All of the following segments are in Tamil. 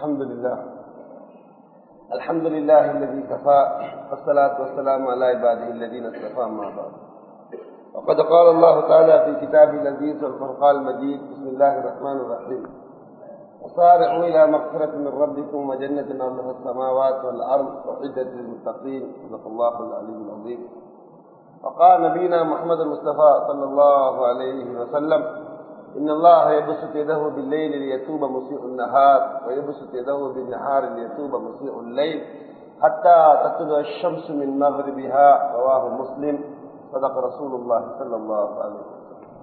الحمد لله الحمد لله الذي كفى والصلاة والسلام على عباده الذين اصطفى ما بعد وقد قال الله تعالى في كتابه العزيز والفرقان المجيد بسم الله الرحمن الرحيم وسارعوا إلى مغفرة من ربكم وجنة أرضها السماوات والأرض وعدة للمتقين صدق الله العلي العظيم وقال نبينا محمد المصطفى صلى الله عليه وسلم إن الله يبسط يده بالليل ليتوب مسيء النهار ويبسط يده بالنهار ليتوب مسيء الليل حتى تطلع الشمس من مغربها رواه مسلم صدق رسول الله صلى الله عليه وسلم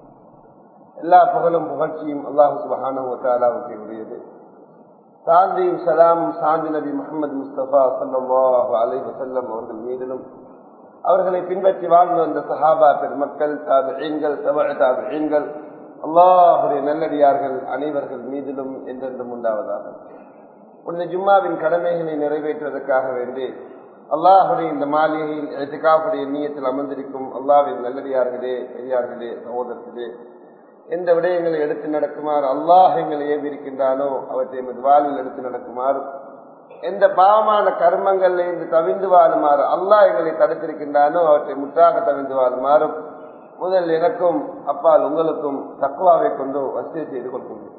எல்லா புகழும் புகழ்ச்சியும் அல்லாஹு சுபஹானஹு தாலாவுக்கு உரியது சாந்தியும் சலாமும் சாந்தி நபி முகமது முஸ்தபா சல்லாஹு அலை வசல்லம் அவர்கள் மீதிலும் அவர்களை பின்பற்றி வாழ்ந்து வந்த சஹாபா பெருமக்கள் தாபிகள் தப தாபிகள் அல்லாஹுடைய நல்லடியார்கள் அனைவர்கள் மீதிலும் என்றென்றும் உண்டாவதாக உன்னை ஜும்மாவின் கடமைகளை நிறைவேற்றுவதற்காக வேண்டி அல்லாஹுடைய இந்த மாளிகையில் எதுக்காவுடைய நீயத்தில் அமர்ந்திருக்கும் அல்லாவின் நல்லடியார்களே பெரியார்களே சகோதரர்களே எந்த விடயங்களை எடுத்து நடக்குமாறு அல்லாஹ் எங்களை ஏவிருக்கின்றானோ அவற்றை எமது வாழ்வில் எடுத்து நடக்குமாறு எந்த பாவமான கர்மங்கள்ல இருந்து தவிந்து வாழுமாறு அல்லாஹ் எங்களை தடுத்திருக்கின்றானோ அவற்றை முற்றாக தவிந்து வாழுமாறும் முதல் எனக்கும் அப்பால் உங்களுக்கும் தக்குவாவை கொண்டு வசதி செய்து கொள்கின்றேன்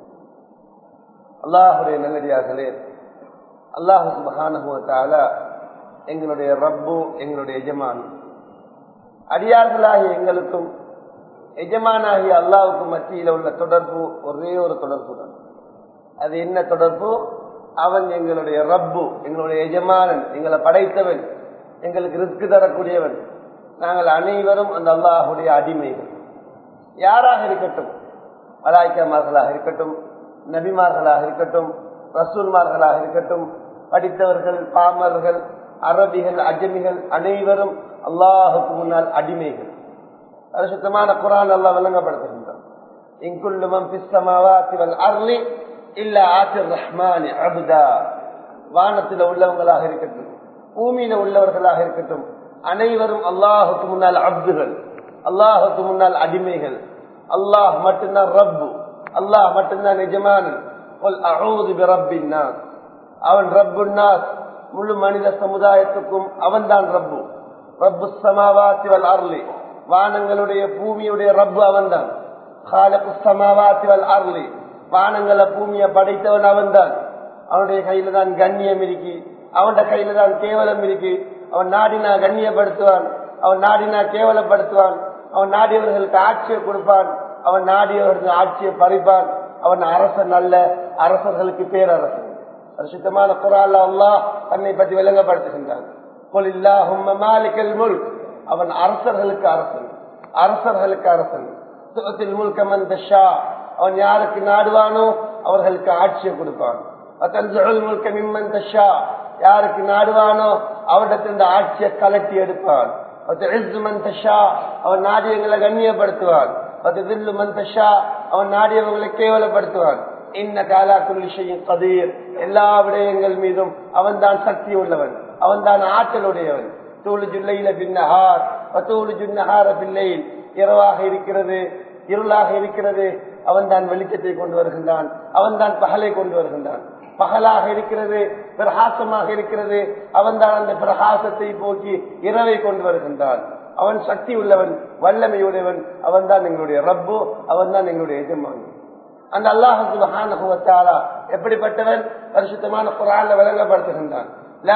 அல்லாஹுடைய நல்லடியார்களே அல்லாஹு சுபகானுவத்தால எங்களுடைய ரப்பு எங்களுடைய எஜமான் அடியார்களாகிய எங்களுக்கும் எஜமானாகிய அல்லாவுக்கும் மத்தியில் உள்ள தொடர்பு ஒரே ஒரு தொடர்பு தான் அது என்ன தொடர்பு அவன் எங்களுடைய ரப்பு எங்களுடைய எஜமானன் எங்களை படைத்தவன் எங்களுக்கு ரிஸ்க் தரக்கூடியவன் நாங்கள் அனைவரும் அந்த அல்லாஹுடைய அடிமைகள் யாராக இருக்கட்டும் மலாய்க்கமார்களாக இருக்கட்டும் நபிமார்களாக இருக்கட்டும் ரசூல்மார்களாக இருக்கட்டும் படித்தவர்கள் பாமர்கள் அரபிகள் அஜமிகள் அனைவரும் அல்லாஹுக்கு முன்னால் அடிமைகள் சுத்தமான குரான் எல்லாம் விளங்கப்படுத்துகின்றோம் இங்குள்ளுமம் பிஸ்தமாவாத்திவல் அர்லி இல்ல ஆசிர் ரஹ்மானி அபுதா வானத்தில் உள்ளவங்களாக இருக்கட்டும் பூமியில உள்ளவர்களாக இருக்கட்டும் அனைவரும் அல்லாஹுக்கு முன்னால் அப்துகள் அல்லாஹுக்கு முன்னால் அடிமைகள் அல்லாஹ் மட்டும்தான் ரப்பு அல்லாஹ் மட்டும்தான் நிஜமானன் அவன் ரப்பு முழு மனித சமுதாயத்துக்கும் அவன் தான் ரப்பு ரப்பு சமாவாத்திவல் அருளி வானங்களுடைய பூமியுடைய ரப்பு அவன் தான் சமாவாத்திவல் அருளி வானங்களை பூமியை படைத்தவன் அவன் தான் அவனுடைய கையில தான் கண்ணியம் இருக்கு அவனுடைய கையில தான் கேவலம் இருக்கு அவன் நாடினா கண்ணியப்படுத்துவான் அவன் நாடினா கேவலப்படுத்துவான் அவன் நாடியவர்களுக்கு ஆட்சியை கொடுப்பான் அவன் நாடியவர்களுக்கு ஆட்சியை பறிப்பான் அவன் அரசன் அல்ல அரசர்களுக்கு பேரரசன் சுத்தமான குரால் அல்லாஹ் தன்னை பற்றி விளங்கப்படுத்துகின்றான் அவன் அரசர்களுக்கு அரசன் அரசர்களுக்கு அரசன் அவன் யாருக்கு நாடுவானோ அவர்களுக்கு ஆட்சியை கொடுப்பான் யாருக்கு நாடுவானோ அவரிடத்தில் இந்த ஆட்சியை கலட்டி எடுப்பான் அவன் நாடியவங்களை கண்ணியப்படுத்துவான் அவன் நாடியவங்களை கேவலப்படுத்துவான் இன்ன காலாக்குள் விஷயம் கதீர் எல்லா விடயங்கள் மீதும் அவன் தான் சக்தி உள்ளவன் அவன் தான் ஆற்றலுடையவன் தூளு ஜுல்லையில பின்னஹார் பத்தூளு ஜுன்னஹார பிள்ளையில் இரவாக இருக்கிறது இருளாக இருக்கிறது அவன் தான் வெளிச்சத்தை கொண்டு வருகின்றான் அவன் தான் பகலை கொண்டு வருகின்றான் பகலாக இருக்கிறது பிரகாசமாக இருக்கிறது அவன் தான் அந்த பிரகாசத்தை போக்கி இரவை கொண்டு வருகின்றான் அவன் சக்தி உள்ளவன் வல்லமை உடையவன் அவன் தான் எங்களுடைய ரப்பு அவன் தான் எங்களுடைய எஜமானி அந்த அல்லாஹாலா எப்படிப்பட்டவன் பரிசுத்தமான குரான விளங்கப்படுத்துகின்றான்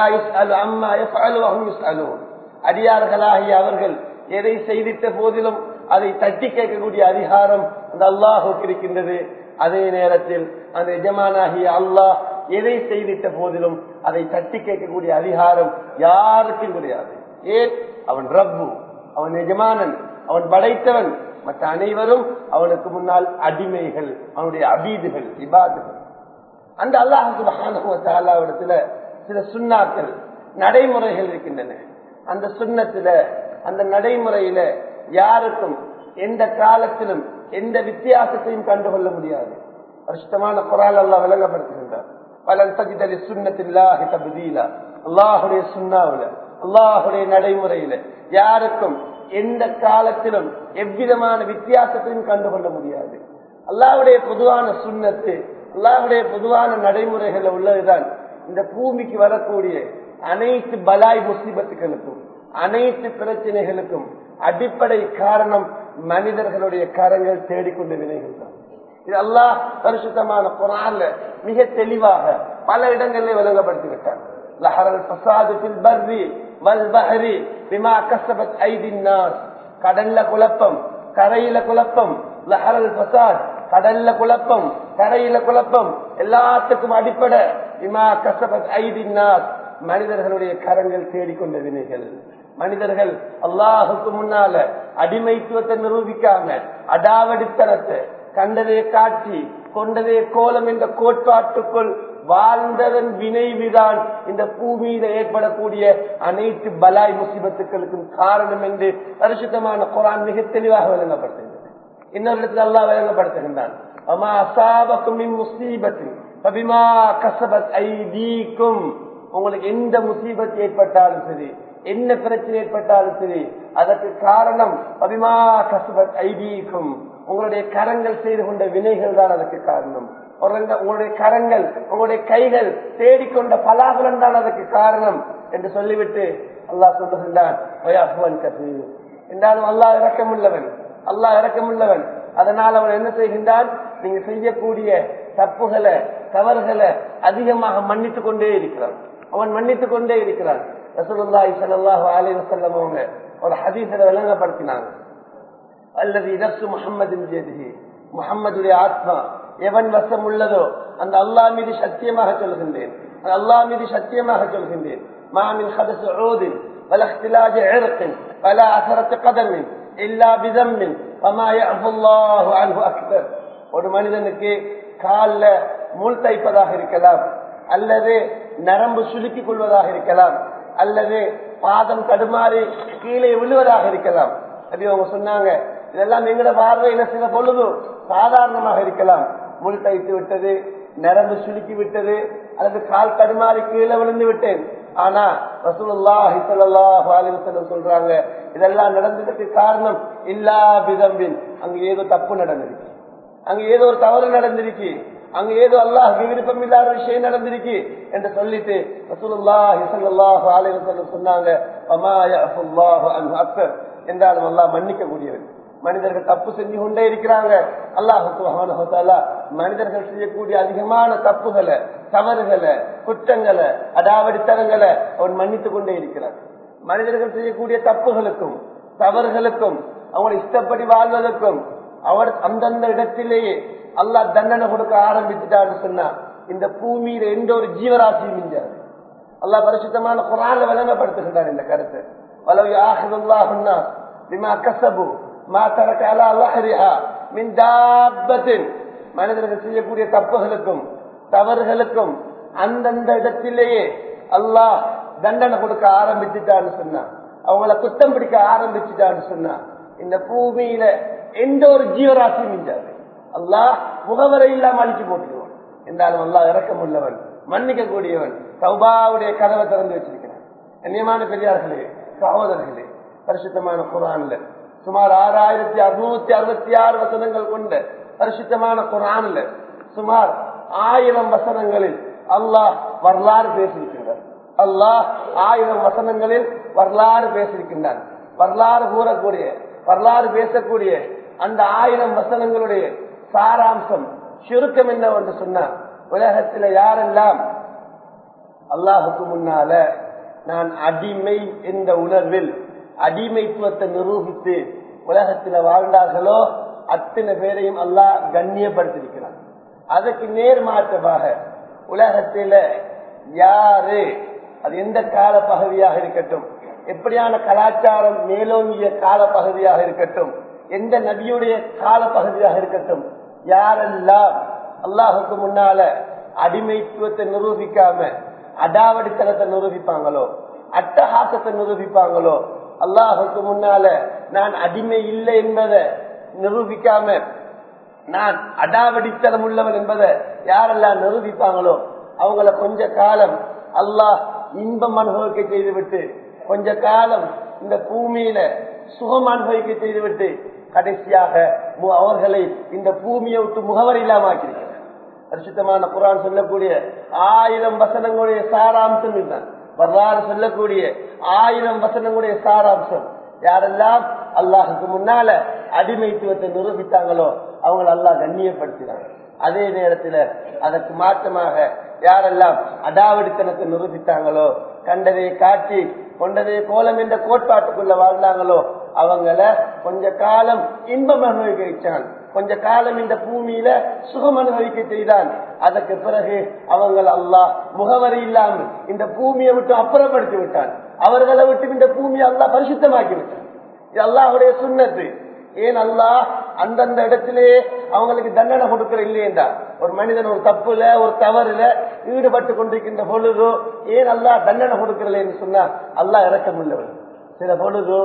அடியார்களாகிய அவர்கள் எதை செய்திட்ட போதிலும் அதை தட்டி கேட்கக்கூடிய அதிகாரம் அந்த அல்லாஹுக்கு இருக்கின்றது அதே நேரத்தில் அந்த எஜமானாகிய அல்லாஹ் எதை செய்திட்ட போதிலும் அதை தட்டி கேட்கக்கூடிய அதிகாரம் யாருக்கும் கிடையாது ஏன் அவன் ரப்பு அவன் எஜமானன் அவன் படைத்தவன் மற்ற அனைவரும் அவனுக்கு முன்னால் அடிமைகள் அவனுடைய அபீதுகள் இபாதுகள் அந்த அல்லாஹுக்கு சில சுண்ணாக்கள் நடைமுறைகள் இருக்கின்றன அந்த சுண்ணத்துல அந்த நடைமுறையில யாருக்கும் எந்த காலத்திலும் எந்த வித்தியாசத்தையும் கண்டுகொள்ள முடியாது அரிஷ்டமான குரால் அல்லா விளங்கப்படுத்துகின்றார் பலன் சஜிதலி சுண்ணத்தில்லாஹி தபுதீலா அல்லாஹுடைய சுண்ணாவுல அல்லாஹுடைய நடைமுறையில யாருக்கும் எந்த காலத்திலும் எவ்விதமான வித்தியாசத்தையும் கண்டுகொள்ள முடியாது அல்லாஹுடைய பொதுவான சுண்ணத்து அல்லாஹுடைய பொதுவான நடைமுறைகள் உள்ளதுதான் இந்த பூமிக்கு வரக்கூடிய அனைத்து பலாய் முசீபத்துகளுக்கும் அனைத்து பிரச்சனைகளுக்கும் அடிப்படை காரணம் மனிதர்களுடைய கரங்கள் தேடிக்கொண்ட வினைகள் தான் இது அல்லாஹ் பரிசுத்தமான குரான்ல மிக தெளிவாக பல இடங்களில் விளங்கப்படுத்தி விட்டார் லஹரல் பசாதுபில் பர்ரி வல் பஹரி பிமா கசபத் ஐதின் நாஸ் கடல்ல குழப்பம் கரையில குழப்பம் லஹரல் பசாத் கடல்ல குழப்பம் கரையில குழப்பம் எல்லாத்துக்கும் அடிப்படை பிமா கசபத் ஐதின் நாஸ் மனிதர்களுடைய கரங்கள் தேடிக்கொண்ட வினைகள் மனிதர்கள் அல்லாஹுக்கு முன்னால அடிமைத்துவத்தை நிரூபிக்காம அடாவடித்தனத்தை கண்டதே காட்சி கொண்டதே கோலம் என்ற கோட்பாட்டுக்குள் வாழ்ந்ததன் வினைவுதான் இந்த பூமியில ஏற்படக்கூடிய அனைத்து பலாய் முசிபத்துக்களுக்கும் காரணம் என்று பரிசுத்தமான குரான் மிக தெளிவாக விளங்கப்படுத்துகிறது இன்னொரு இடத்துல அல்லா விளங்கப்படுத்துகின்றான் அமா அசாபக்கும் முசீபத்தின் பபிமா கசபத் ஐதீக்கும் உங்களுக்கு எந்த முசீபத் ஏற்பட்டாலும் சரி என்ன பிரச்சனை ஏற்பட்டாலும் சரி அதற்கு காரணம் அபிமா கசபத் ஐதீக்கும் உங்களுடைய கரங்கள் செய்து கொண்ட வினைகள் தான் அதற்கு காரணம் உங்களுடைய கரங்கள் உங்களுடைய கைகள் தேடிக்கொண்ட பலாபலன் தான் அதற்கு காரணம் என்று சொல்லிவிட்டு அல்லாஹ் சொல்லுகின்றான் என்றாலும் அல்லாஹ் இறக்கமுள்ளவன் அல்லாஹ் இறக்கமுள்ளவன் அதனால் அவன் என்ன செய்கின்றான் நீங்க செய்யக்கூடிய தப்புகளை தவறுகளை அதிகமாக மன்னித்துக் கொண்டே இருக்கிறான் அவன் மன்னித்துக் கொண்டே இருக்கிறான் ரசூலுல்லாஹி ஸல்லல்லாஹு அலைஹி வஸல்லம் அவங்க ஒரு ஹதீஸை விளங்கப்படுத்தினாங்க அல்லது நப்சு முகம்மதின் ஜெதிஹி முகம்மதுடைய ஆத்மா எவன் வசம் உள்ளதோ அந்த அல்லாஹ் மீது சத்தியமாக சொல்கின்றேன் அந்த அல்லாஹ் மீது சத்தியமாக சொல்கின்றேன் மாமின் ஹதஸ் ஊதின் ولا اختلاج عرق ولا أثرة قدم إلا بذنب وما يعفو الله عنه أكثر ஒரு மனிதனுக்கு காலில் முள் தைப்பதாக இருக்கலாம் அல்லது நரம்பு சுலுக்கிக் கொள்வதாக இருக்கலாம் அல்லது பாதம் தடுமாறி கீழே விழுவதாக இருக்கலாம் அப்படி அவங்க சொன்னாங்க இதெல்லாம் எங்கட பார்வையில சில பொழுது சாதாரணமாக இருக்கலாம் முள் தைத்து விட்டது நரம்பு சுலுக்கி விட்டது அல்லது கால் தடுமாறி கீழே விழுந்து விட்டேன் ஆனா ரசூலுல்லாஹி ஸல்லல்லாஹு அலைஹி வஸல்லம் சொல்றாங்க இதெல்லாம் நடந்ததுக்கு காரணம் இல்லா பிதம்பின் அங்க ஏதோ தப்பு நடந்திருக்கு அங்க ஏதோ ஒரு தவறு நடந்திருக்கு அங்க ஏதோ அல்லாஹ் விருப்பம் இல்லாத விஷயம் நடந்திருக்கு என்று சொல்லிட்டு ரசூலுல்லாஹி ஸல்லல்லாஹு அலைஹி வஸல்லம் சொன்னாங்க வமா யஃபுல்லாஹு அன்ஹு அக்ஸர் என்றாலும் அல்லாஹ் மன்னிக்க கூடியவன் மனிதர்கள் தப்பு செஞ்சு கொண்டே இருக்கிறாங்க அல்லாஹு மனிதர்கள் செய்யக்கூடிய அதிகமான தப்புகளை தவறுகளை குற்றங்களை அடாவடித்தனங்களை அவன் மன்னித்துக் கொண்டே இருக்கிறான் மனிதர்கள் செய்யக்கூடிய தப்புகளுக்கும் தவறுகளுக்கும் அவங்களை இஷ்டப்படி வாழ்வதற்கும் அவர் அந்தந்த இடத்திலேயே அல்லாஹ் தண்டனை கொடுக்க ஆரம்பிச்சுட்டான்னு சொன்னா இந்த பூமியில எந்த ஒரு ஜீவராசியும் மிஞ்சாது அல்லாஹ் பரிசுத்தமான குரான விளங்கப்படுத்துகின்றான் இந்த கருத்து வலவு ஆஹுல்லாஹுன்னா பிமா கசபு மா தரக்க அலா அல்லாஹரிஹா மின் தாபத்தின் மனிதர்கள் செய்யக்கூடிய தப்புகளுக்கும் தவறுகளுக்கும் அந்தந்த இடத்திலேயே அல்லாஹ் தண்டனை கொடுக்க ஆரம்பிச்சுட்டான்னு சொன்னா அவங்கள குத்தம் பிடிக்க ஆரம்பிச்சுட்டான்னு சொன்னா இந்த பூமியில எந்த ஒரு ஜீவராசியும் மிஞ்சாது அல்லாஹ் முகவரை இல்லாம அழிச்சு போட்டுருவான் என்றாலும் அல்லாஹ் இறக்கம் உள்ளவன் மன்னிக்க கூடியவன் சௌபாவுடைய கதவை திறந்து வச்சிருக்கிறான் கண்ணியமான பெரியார்களே சகோதரர்களே பரிசுத்தமான குரான்ல சுமார் ஆறாயிரத்தி அறுநூத்தி அறுபத்தி ஆறு வசனங்கள் கொண்ட பரிசுத்தமான குரான்ல சுமார் ஆயிரம் வசனங்களில் அல்லாஹ் வரலாறு பேசியிருக்கின்றார் அல்லாஹ் ஆயிரம் வசனங்களில் வரலாறு பேசியிருக்கின்றான் வரலாறு கூறக்கூடிய வரலாறு பேசக்கூடிய அந்த ஆயிரம் வசனங்களுடைய சாராம்சம் சுருக்கம் என்னவென்று சொன்னார் உலகத்தில் யாரெல்லாம் அல்லாஹுக்கு முன்னால நான் அடிமை என்ற உணர்வில் அடிமைத்துவத்தை நிரூபித்து உலகத்தில் வாழ்ந்தார்களோ அத்தனை பேரையும் அல்லாஹ் கண்ணியப்படுத்திருக்கிறான் அதுக்கு நேர் மாற்றமாக உலகத்தில யாரு அது எந்த கால பகுதியாக இருக்கட்டும் எப்படியான கலாச்சாரம் மேலோங்கிய கால பகுதியாக இருக்கட்டும் எந்த நபியுடைய கால பகுதியாக இருக்கட்டும் யாரெல்லாம் அல்லாஹுக்கு முன்னால அடிமைத்துவத்தை நிரூபிக்காம அடாவடித்தனத்தை நிரூபிப்பாங்களோ அட்டஹாசத்தை நிரூபிப்பாங்களோ அல்லாஹுக்கு முன்னால நான் அடிமை இல்லை என்பதை நிரூபிக்காம நான் அடாவடித்தனம் உள்ளவன் என்பதை யாரெல்லாம் நிரூபிப்பாங்களோ அவங்கள கொஞ்ச காலம் அல்லாஹ் இன்பம் அனுபவிக்க செய்துவிட்டு கொஞ்ச காலம் இந்த பூமியில சுகம் அனுபவிக்க செய்துவிட்டு கடைசியாக அவர்களை இந்த பூமியை விட்டு முகவரி இல்லாம ஆக்கியிருக்கிறார் பரிசுத்தமான குரான் சொல்லக்கூடிய ஆயிரம் வசனங்களுடைய சாராம்சம் இதுதான் வரலாறு சொல்லக்கூடிய ஆயிரம் வசனங்களுடைய சாராம்சம் யாரெல்லாம் அல்லாஹுக்கு முன்னால அடிமைத்துவத்தை நிரூபித்தாங்களோ அவங்களை அல்லாஹ் கண்ணியப்படுத்தினாங்க அதே நேரத்தில் அதற்கு மாற்றமாக யாரெல்லாம் அடாவடித்தனத்தை நிரூபித்தாங்களோ கண்டதை காட்டி கொண்டதே கோலம் என்ற கோட்பாட்டுக்குள்ள வாழ்ந்தாங்களோ அவங்கள கொஞ்ச காலம் இன்பம் அனுபவிக்க வச்சான் கொஞ்ச காலம் இந்த பூமியில சுகம் அனுபவிக்க செய்தான் அதற்கு பிறகு அவங்கள் அல்லாஹ் முகவரி இல்லாமல் இந்த பூமியை விட்டு அப்புறப்படுத்தி விட்டான் அவர்களை விட்டு இந்த பூமியை அல்லாஹ் பரிசுத்தமாக்கி விட்டான் இது அல்லாஹுடைய சுண்ணத்து ஏன் அல்லாஹ் அந்தந்த இடத்திலே அவங்களுக்கு தண்டனை கொடுக்கிற இல்லையேண்டா ஒரு மனிதன் ஒரு தப்புல ஒரு தவறுல ஈடுபட்டு கொண்டிருக்கின்ற பொழுதோ ஏன் அல்லாஹ் தண்டனை கொடுக்கிறேன்னு சொன்னா அல்லாஹ் இறக்கம் உள்ளவர் சில பொழுதோ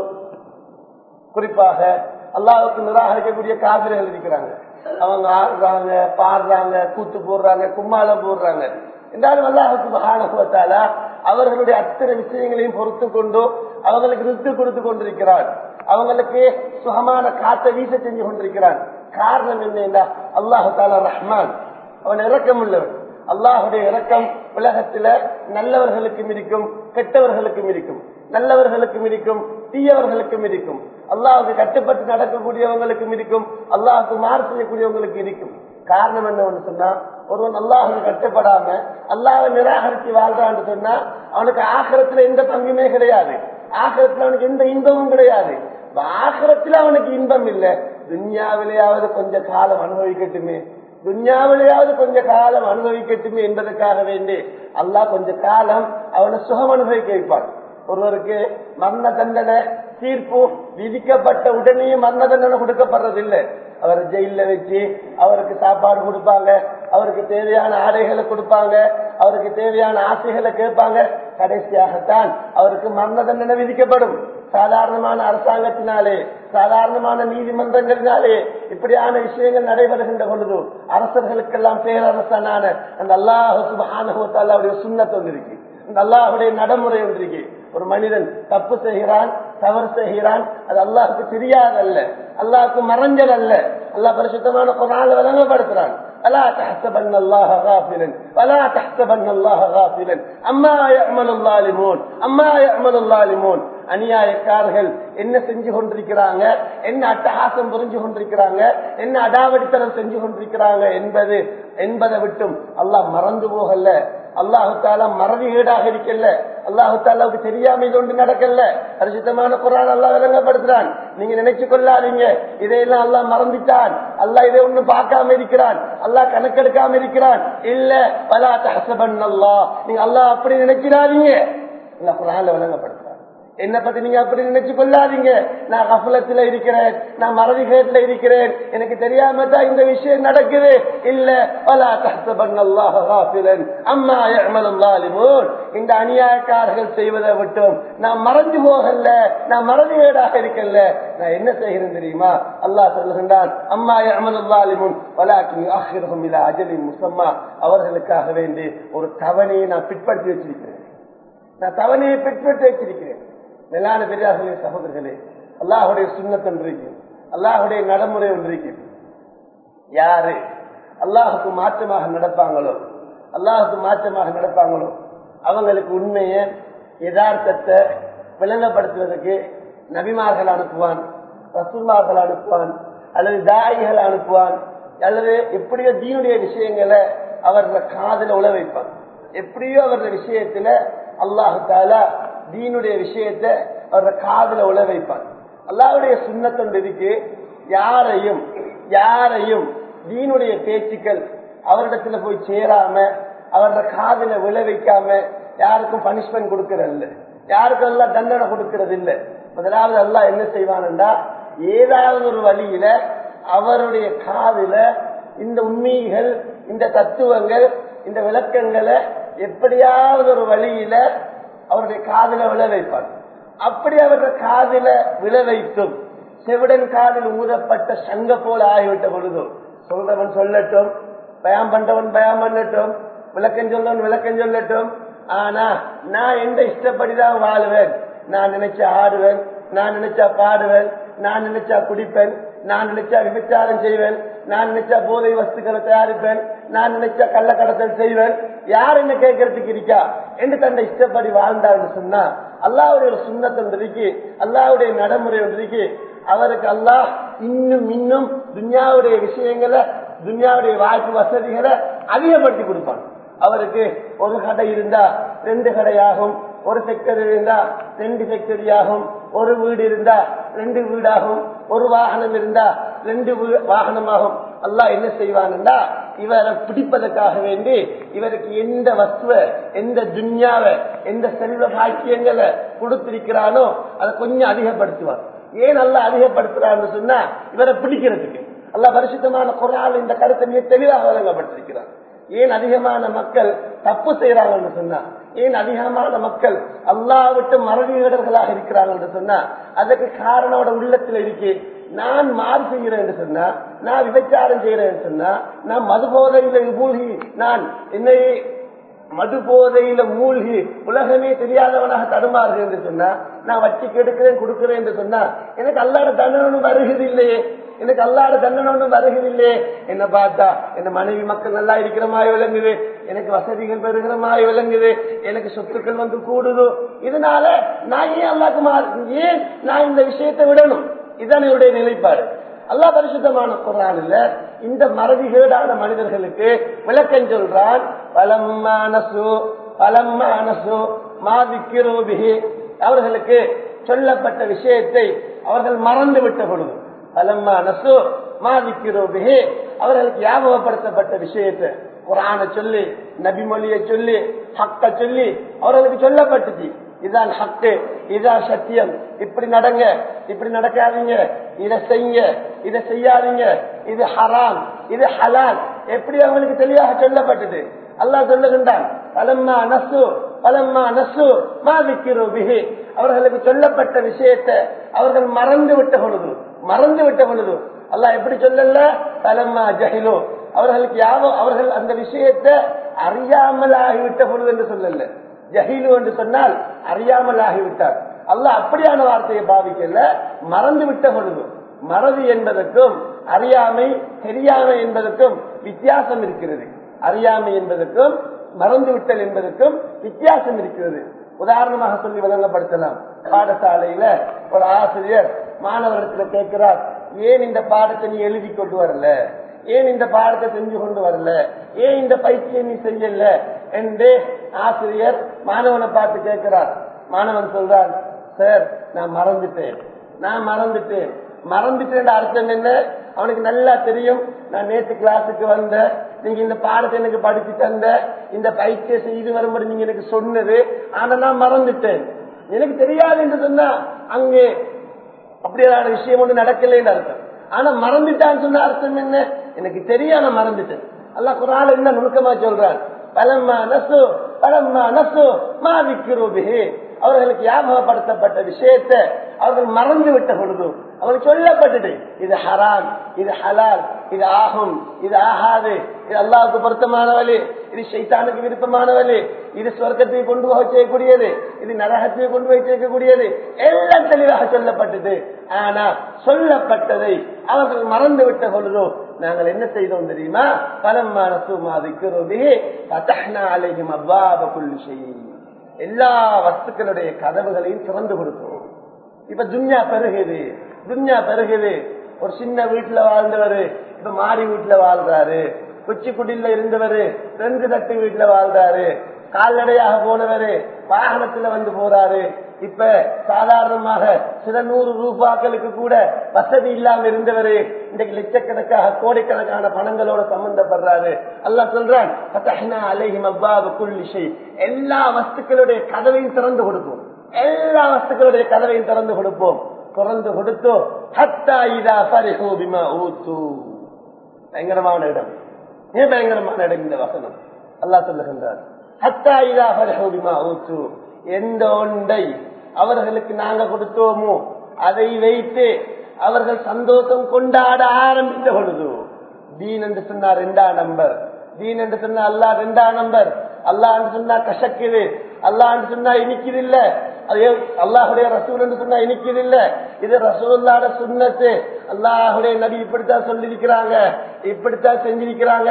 குறிப்பாக அல்லாவுக்கு நிராகரிக்கக்கூடிய காவிரிகள் இருக்கிறாங்க அவங்க ஆடுறாங்க பாடுறாங்க கூத்து போடுறாங்க கும்மாளம் போடுறாங்க என்றாலும் அல்லாஹுக்கு மகானகுவத்தால அவர்களுடைய அத்தனை விஷயங்களையும் பொறுத்து கொண்டு அவங்களுக்கு ரித்து கொடுத்து கொண்டிருக்கிறார் அவங்களுக்கு சுகமான காத்த வீச செஞ்சு கொண்டிருக்கிறான் காரணம் என்ன அல்லாஹு தாலா ரஹ்மான் அவன் இறக்கம் உள்ளவன் அல்லாஹுடைய இறக்கம் உலகத்துல நல்லவர்களுக்கும் இருக்கும் கெட்டவர்களுக்கும் இருக்கும் நல்லவர்களுக்கும் இருக்கும் தீயவர்களுக்கும் இருக்கும் அல்லாஹுக்கு கட்டுப்பட்டு நடக்கக்கூடியவங்களுக்கும் இருக்கும் அல்லாஹுக்கு மாறு செய்யக்கூடியவங்களுக்கு இருக்கும் காரணம் என்ன சொன்னா ஒருவன் அல்லாஹுக்கு கட்டுப்படாம அல்லாஹை நிராகரித்து வாழ்றான்னு சொன்னா அவனுக்கு ஆக்கிரத்துல எந்த பங்குமே கிடையாது ஆக்கிரத்துல அவனுக்கு எந்த இன்பமும் கிடையாது ஆக்கிரத்துல அவனுக்கு இன்பம் இல்லை துன்யாவிலேயாவது கொஞ்ச காலம் அனுபவிக்கட்டுமே துன்யாவிலேயாவது கொஞ்ச காலம் அனுபவிக்கட்டுமே என்பதற்காக வேண்டி அல்லாஹ் கொஞ்ச காலம் அவனை சுகம் அனுபவிக்க வைப்பான் ஒருவருக்கு மரண தண்டனை தீர்ப்பு விதிக்கப்பட்ட உடனே மரண தண்டனை கொடுக்கப்படுறதில்லை அவர் ஜெயில வச்சு அவருக்கு சாப்பாடு கொடுப்பாங்க அவருக்கு தேவையான ஆடைகளை கொடுப்பாங்க அவருக்கு தேவையான ஆசைகளை கேட்பாங்க கடைசியாகத்தான் அவருக்கு மரண தண்டனை விதிக்கப்படும் சாதாரணமான அரசாங்கத்தினாலே சாதாரணமான நீதிமன்றங்களினாலே இப்படியான விஷயங்கள் நடைபெறுகின்ற பொழுது அரசர்களுக்கெல்லாம் பேரரசனான அந்த அல்லாஹுடைய சுண்ணத்து ஒன்றிருக்கு இந்த அல்லாஹுடைய நடைமுறை ஒன்றிருக்கு ஒரு மனிதன் தப்பு செய்கிறான் தவறு செய்கிறான் அது அல்லாஹுக்கு தெரியாதல்ல அல்லாஹுக்கு மறைஞ்சல் அல்ல அல்லாஹ் பரிசுத்தமான குரான விளங்கப்படுத்துறான் ألا تحسبن الله غافلا ولا تحسبن الله غافلا أما يعمل الظالمون أما يعمل الظالمون அநியாயக்காரர்கள் என்ன செஞ்சு கொண்டிருக்கிறாங்க என்ன அட்டகாசம் புரிஞ்சு கொண்டிருக்கிறாங்க என்ன அடாவடித்தனம் செஞ்சு கொண்டிருக்கிறாங்க என்பது என்பதை விட்டும் அல்லாஹ் மறந்து போகல அல்லாஹு தாலா மறதி ஈடாக இருக்கல அல்லாஹு தாலாவுக்கு தெரியாம இது ஒன்று நடக்கல பரிசுத்தமான குரான் அல்லாஹ் விளங்கப்படுத்துறான் நீங்க நினைச்சு கொள்ளாதீங்க இதையெல்லாம் அல்லாஹ் மறந்துட்டான் அல்லாஹ் இதை ஒண்ணு பார்க்காம இருக்கிறான் அல்லாஹ் கணக்கெடுக்காம இருக்கிறான் இல்ல பலா தஹசபன் அல்லாஹ் நீங்க அல்லாஹ் அப்படி நினைக்கிறாதீங்க அல்லாஹ் குரான்ல விளங்கப்படுத்துறான் என்ன பத்தி நீங்க அப்படி நினைச்சு கொள்ளாதீங்க நான் கஃபலத்துல இருக்கிறேன் நான் மறதிகேட்டுல இருக்கிறேன் எனக்கு தெரியாம தான் இந்த விஷயம் நடக்குது இல்ல பலா கஷ்டப்பன் அம்மா யமலுல்லாலிமூன் இந்த அநியாயக்காரர்கள் செய்வதை விட்டும் நான் மறந்து போகல நான் மறதிகேடாக இருக்கல நான் என்ன செய்கிறேன் தெரியுமா அல்லாஹ் சொல்லுகின்றான் அம்மா யமலுல்லாலிமுன் வலாக்கி ஆஹிரகும் இல்ல அஜலின் முசம்மா அவர்களுக்காக வேண்டி ஒரு தவணையை நான் பிற்படுத்தி வச்சிருக்கிறேன் நான் தவணையை பிற்படுத்தி வச்சிருக்கிறேன் மேலான பெரியார்களே சகோதரர்களே அல்லாஹுடைய சுண்ணத் ஒன்றிருக்கு அல்லாஹுடைய நடைமுறை ஒன்றிருக்கு யாரு அல்லாஹுக்கு மாற்றமாக நடப்பாங்களோ அல்லாஹுக்கு மாற்றமாக நடப்பாங்களோ அவங்களுக்கு உண்மைய யதார்த்தத்தை விளங்கப்படுத்துவதற்கு நபிமார்கள் அனுப்புவான் ரசூல்லார்கள் அனுப்புவான் அல்லது தாயிகள் அனுப்புவான் அல்லது எப்படியோ தீனுடைய விஷயங்களை அவர்கள் காதல உழ வைப்பான் எப்படியோ அவர்கள் விஷயத்துல அல்லாஹு தாலா தீனுடைய விஷயத்த அவர காதல உழ வைப்பான் அல்லாவுடைய சுண்ணத்தொண்டு இருக்கு யாரையும் யாரையும் தீனுடைய பேச்சுக்கள் அவரிடத்துல போய் சேராம அவரோட காதல விழ வைக்காம யாருக்கும் பனிஷ்மெண்ட் கொடுக்கறது யாருக்கும் எல்லாம் தண்டனை கொடுக்கறது இல்ல முதலாவது எல்லாம் என்ன செய்வான்டா ஏதாவது ஒரு வழியில அவருடைய காதுல இந்த உண்மைகள் இந்த தத்துவங்கள் இந்த விளக்கங்களை எப்படியாவது ஒரு வழியில அவருடைய காதல விழ வைப்பார் அப்படி அவருடைய காதல விழ வைத்தும் செவிடன் காதில் ஊதப்பட்ட சங்க போல ஆகிவிட்ட பொழுதும் சொல்றவன் சொல்லட்டும் பயம் பண்றவன் பயம் பண்ணட்டும் விளக்கம் சொல்லவன் விளக்கம் சொல்லட்டும் ஆனா நான் எந்த இஷ்டப்படிதான் வாழ்வேன் நான் நினைச்சா ஆடுவேன் நான் நினைச்சா பாடுவேன் நான் நினைச்சா குடிப்பேன் நான் நினைச்சா விபச்சாரம் செய்வேன் நான் நினைச்சா போதை வஸ்துக்களை தயாரிப்பேன் நான் நினைச்ச கள்ள கடத்தல் செய்வேன் யார் என்ன கேட்கறதுக்கு இருக்கா என்று தன்னை இஷ்டப்படி வாழ்ந்தான்னு சொன்னா அல்லாவுடைய ஒரு சுண்ணத்தம் இருக்கு அல்லாவுடைய நடைமுறை ஒன்று இருக்கு அவருக்கு அல்லாஹ் இன்னும் இன்னும் துன்யாவுடைய விஷயங்களை துன்யாவுடைய வாய்ப்பு வசதிகளை அதிகப்படுத்தி கொடுப்பான் அவருக்கு ஒரு கடை இருந்தா ரெண்டு கடையாகும் ஒரு செக்டர் இருந்தா ரெண்டு செக்டரி ஆகும் ஒரு வீடு இருந்தா ரெண்டு வீடாகும் ஒரு வாகனம் இருந்தா ரெண்டு வாகனமாகும் அல்லாஹ் என்ன செய்வான்டா இவரை பிடிப்பதற்காக வேண்டி இவருக்கு எந்த வஸ்துவ எந்த துன்யாவை எந்த செல்வ பாக்கியங்களை கொடுத்திருக்கிறானோ அதை கொஞ்சம் அதிகப்படுத்துவார் ஏன் நல்லா அதிகப்படுத்துறான்னு சொன்னா இவரை பிடிக்கிறதுக்கு அல்ல பரிசுத்தமான குரால் இந்த கருத்தை மிக தெளிவாக வழங்கப்பட்டிருக்கிறார் ஏன் அதிகமான மக்கள் தப்பு செய்யறாங்கன்னு சொன்னா ஏன் அதிகமான மக்கள் அல்லா விட்டு மறதியிடர்களாக இருக்கிறாங்க சொன்னா அதுக்கு காரணோட உள்ளத்துல இருக்கு நான் மாறு செய்கிறேன் என்று சொன்னா நான் விபச்சாரம் செய்யறேன் சொன்னா நான் மது போதையில மூழ்கி நான் என்னை மது போதையில மூழ்கி உலகமே தெரியாதவனாக தடுமாறுகிறேன் என்று சொன்னா நான் வட்டி கெடுக்கிறேன் கொடுக்கிறேன் என்று சொன்னா எனக்கு அல்லாட தண்டனை வருகிறது இல்லையே எனக்கு அல்லாட தண்டனை ஒன்றும் வருகிறதில்லையே என்ன பார்த்தா என் மனைவி மக்கள் நல்லா இருக்கிற மாதிரி விளங்குது எனக்கு வசதிகள் பெறுகிற மாதிரி விளங்குது எனக்கு சொத்துக்கள் வந்து கூடுது இதனால நான் ஏன் அல்லாக்கு ஏன் நான் இந்த விஷயத்தை விடணும் இதுதான் என்னுடைய நிலைப்பாடு அல்லா பரிசுத்தமான குரான் இல்ல இந்த மறதிகேடான மனிதர்களுக்கு விளக்கம் சொல்றான் பலம்மானசு பலம்மானசு மாதிக்கிறோபிகி அவர்களுக்கு சொல்லப்பட்ட விஷயத்தை அவர்கள் மறந்து விட்ட பொழுது பலம்மா நசு மாதிக்கிறோபிகி அவர்களுக்கு ஞாபகப்படுத்தப்பட்ட விஷயத்தை குரான சொல்லி நபிமொழியை சொல்லி ஹக்க சொல்லி அவர்களுக்கு சொல்லப்பட்டுச்சு இதான் ஹக்கு இதான் சத்தியம் இப்படி நடங்க இப்படி நடக்காதீங்க இதை செய்யுங்க இதை செய்யாதீங்க இது ஹராம் இது ஹலால் எப்படி அவங்களுக்கு தெளிவாக சொல்லப்பட்டது அல்லாஹ் சொல்லுகின்றான் பலம்மா நசு பலம்மா நசு மாதிக்கிறோ பிகி அவர்களுக்கு சொல்லப்பட்ட விஷயத்தை அவர்கள் மறந்து விட்ட பொழுது மறந்து விட்ட பொழுது அல்லாஹ் எப்படி சொல்லல பலம்மா ஜஹிலோ அவர்களுக்கு யாவோ அவர்கள் அந்த விஷயத்தை அறியாமல் ஆகிவிட்ட பொழுது என்று சொல்லல ஜஹீலு என்று சொன்னால் அறியாமல் ஆகிவிட்டார் அல்லாஹ் அப்படியான வார்த்தையை பாவிக்கல மறந்து விட்ட பொழுது மறதி என்பதற்கும் அறியாமை தெரியாமை என்பதற்கும் வித்தியாசம் இருக்கிறது அறியாமை என்பதற்கும் மறந்து விட்டல் என்பதற்கும் வித்தியாசம் இருக்கிறது உதாரணமாக சொல்லி விளங்கப்படுத்தலாம் பாடசாலையில ஒரு ஆசிரியர் மாணவரிடத்துல கேட்கிறார் ஏன் இந்த பாடத்தை நீ எழுதி கொண்டு வரல ஏன் இந்த பாடத்தை செஞ்சு கொண்டு வரல ஏன் இந்த பயிற்சியை நீ செய்யல என்று ஆசிரியர் மாணவனை பார்த்து கேட்கிறார் மாணவன் சொல்றான் சார் நான் மறந்துட்டேன் நான் மறந்துட்டேன் மறந்துட்டேன் அர்த்தம் என்ன அவனுக்கு நல்லா தெரியும் நான் நேற்று கிளாஸுக்கு வந்த நீங்க இந்த பாடத்தை எனக்கு படிச்சு தந்த இந்த பயிற்சியை செய்து வரும்படி நீங்க எனக்கு சொன்னது ஆனா நான் மறந்துட்டேன் எனக்கு தெரியாது என்று சொன்னா அங்கே அப்படியான விஷயம் ஒன்று நடக்கலைன்னு அர்த்தம் ஆனா மறந்துட்டான்னு சொன்ன அர்த்தம் என்ன எனக்கு தெரியாம மறந்துட்டேன் அல்ல குரான் என்ன நுணுக்கமா சொல்றான் பலம்மா நசு பலம்மா நசு மாவிக்கிறோபிஹே அவர்களுக்கு ஞாபகப்படுத்தப்பட்ட விஷயத்தை அவர்கள் மறந்து விட்ட பொழுது அவங்களுக்கு சொல்லப்பட்டது இது ஹராம் இது ஹலால் இது ஆகும் இது ஆகாது இது அல்லாவுக்கு பொருத்தமான வழி இது சைத்தானுக்கு விருப்பமான வழி இது சொர்க்கத்தை கொண்டு போக செய்யக்கூடியது இது நரகத்தை கொண்டு போய் சேர்க்கக்கூடியது எல்லாம் தெளிவாக சொல்லப்பட்டது ஆனா சொல்லப்பட்டதை அவர்கள் மறந்து விட்ட பொழுதோ நாங்கள் என்ன செய்தோம் தெரியுமா பலமான அலைகும் அவ்வாப புள்ளி செய்யும் எல்லா வஸ்துக்களுடைய கதவுகளையும் திறந்து கொடுத்தோம் இப்ப துன்யா பெருகுது துன்யா பெருகுது ஒரு சின்ன வீட்டுல வாழ்ந்தவரு இப்ப மாடி வீட்டுல வாழ்றாரு குச்சிக்குடியில இருந்தவரு ரெண்டு தட்டு வீட்டுல வாழ்றாரு கால்நடையாக போனவரு வாகனத்துல வந்து போறாரு இப்ப சாதாரணமாக சில நூறு ரூபாக்களுக்கு கூட வசதி இல்லாம இருந்தவரு இன்றைக்கு லட்சக்கணக்காக கோடிக்கணக்கான பணங்களோட சம்பந்தப்படுறாரு அல்லா சொல்றான் அலைஹிம் அவ்வாபு குல்லிஷை எல்லா வஸ்துக்களுடைய கதவையும் திறந்து கொடுப்போம் எல்லா வஸ்துக்களுடைய கதவையும் திறந்து கொடுப்போம் திறந்து கொடுத்தோ ஹத்தா இதா பரிஹோபிமா ஊத்து பயங்கரமான இடம் ஏன் பயங்கரமான இடம் இந்த வசனம் அல்லா சொல்லுகின்றார் ஹத்தா இதா பரிஹோபிமா ஊத்து எந்த ஒன்றை அவர்களுக்கு நாங்க கொடுத்தோமோ அதை வைத்து அவர்கள் சந்தோஷம் கொண்டாட ஆரம்பித்த பொழுது தீன் என்று சொன்னா ரெண்டா நம்பர் தீன் என்று சொன்னா அல்லா ரெண்டா நம்பர் அல்லான்னு சொன்னா கசக்குது அல்லான்னு சொன்னா இனிக்குது இல்ல அதே அல்லாஹுடைய ரசூல் என்று சொன்னா இனிக்குது இல்ல இது ரசூல்லாட சுண்ணத்து அல்லாஹுடைய நபி இப்படித்தான் சொல்லியிருக்கிறாங்க இப்படித்தான் செஞ்சிருக்கிறாங்க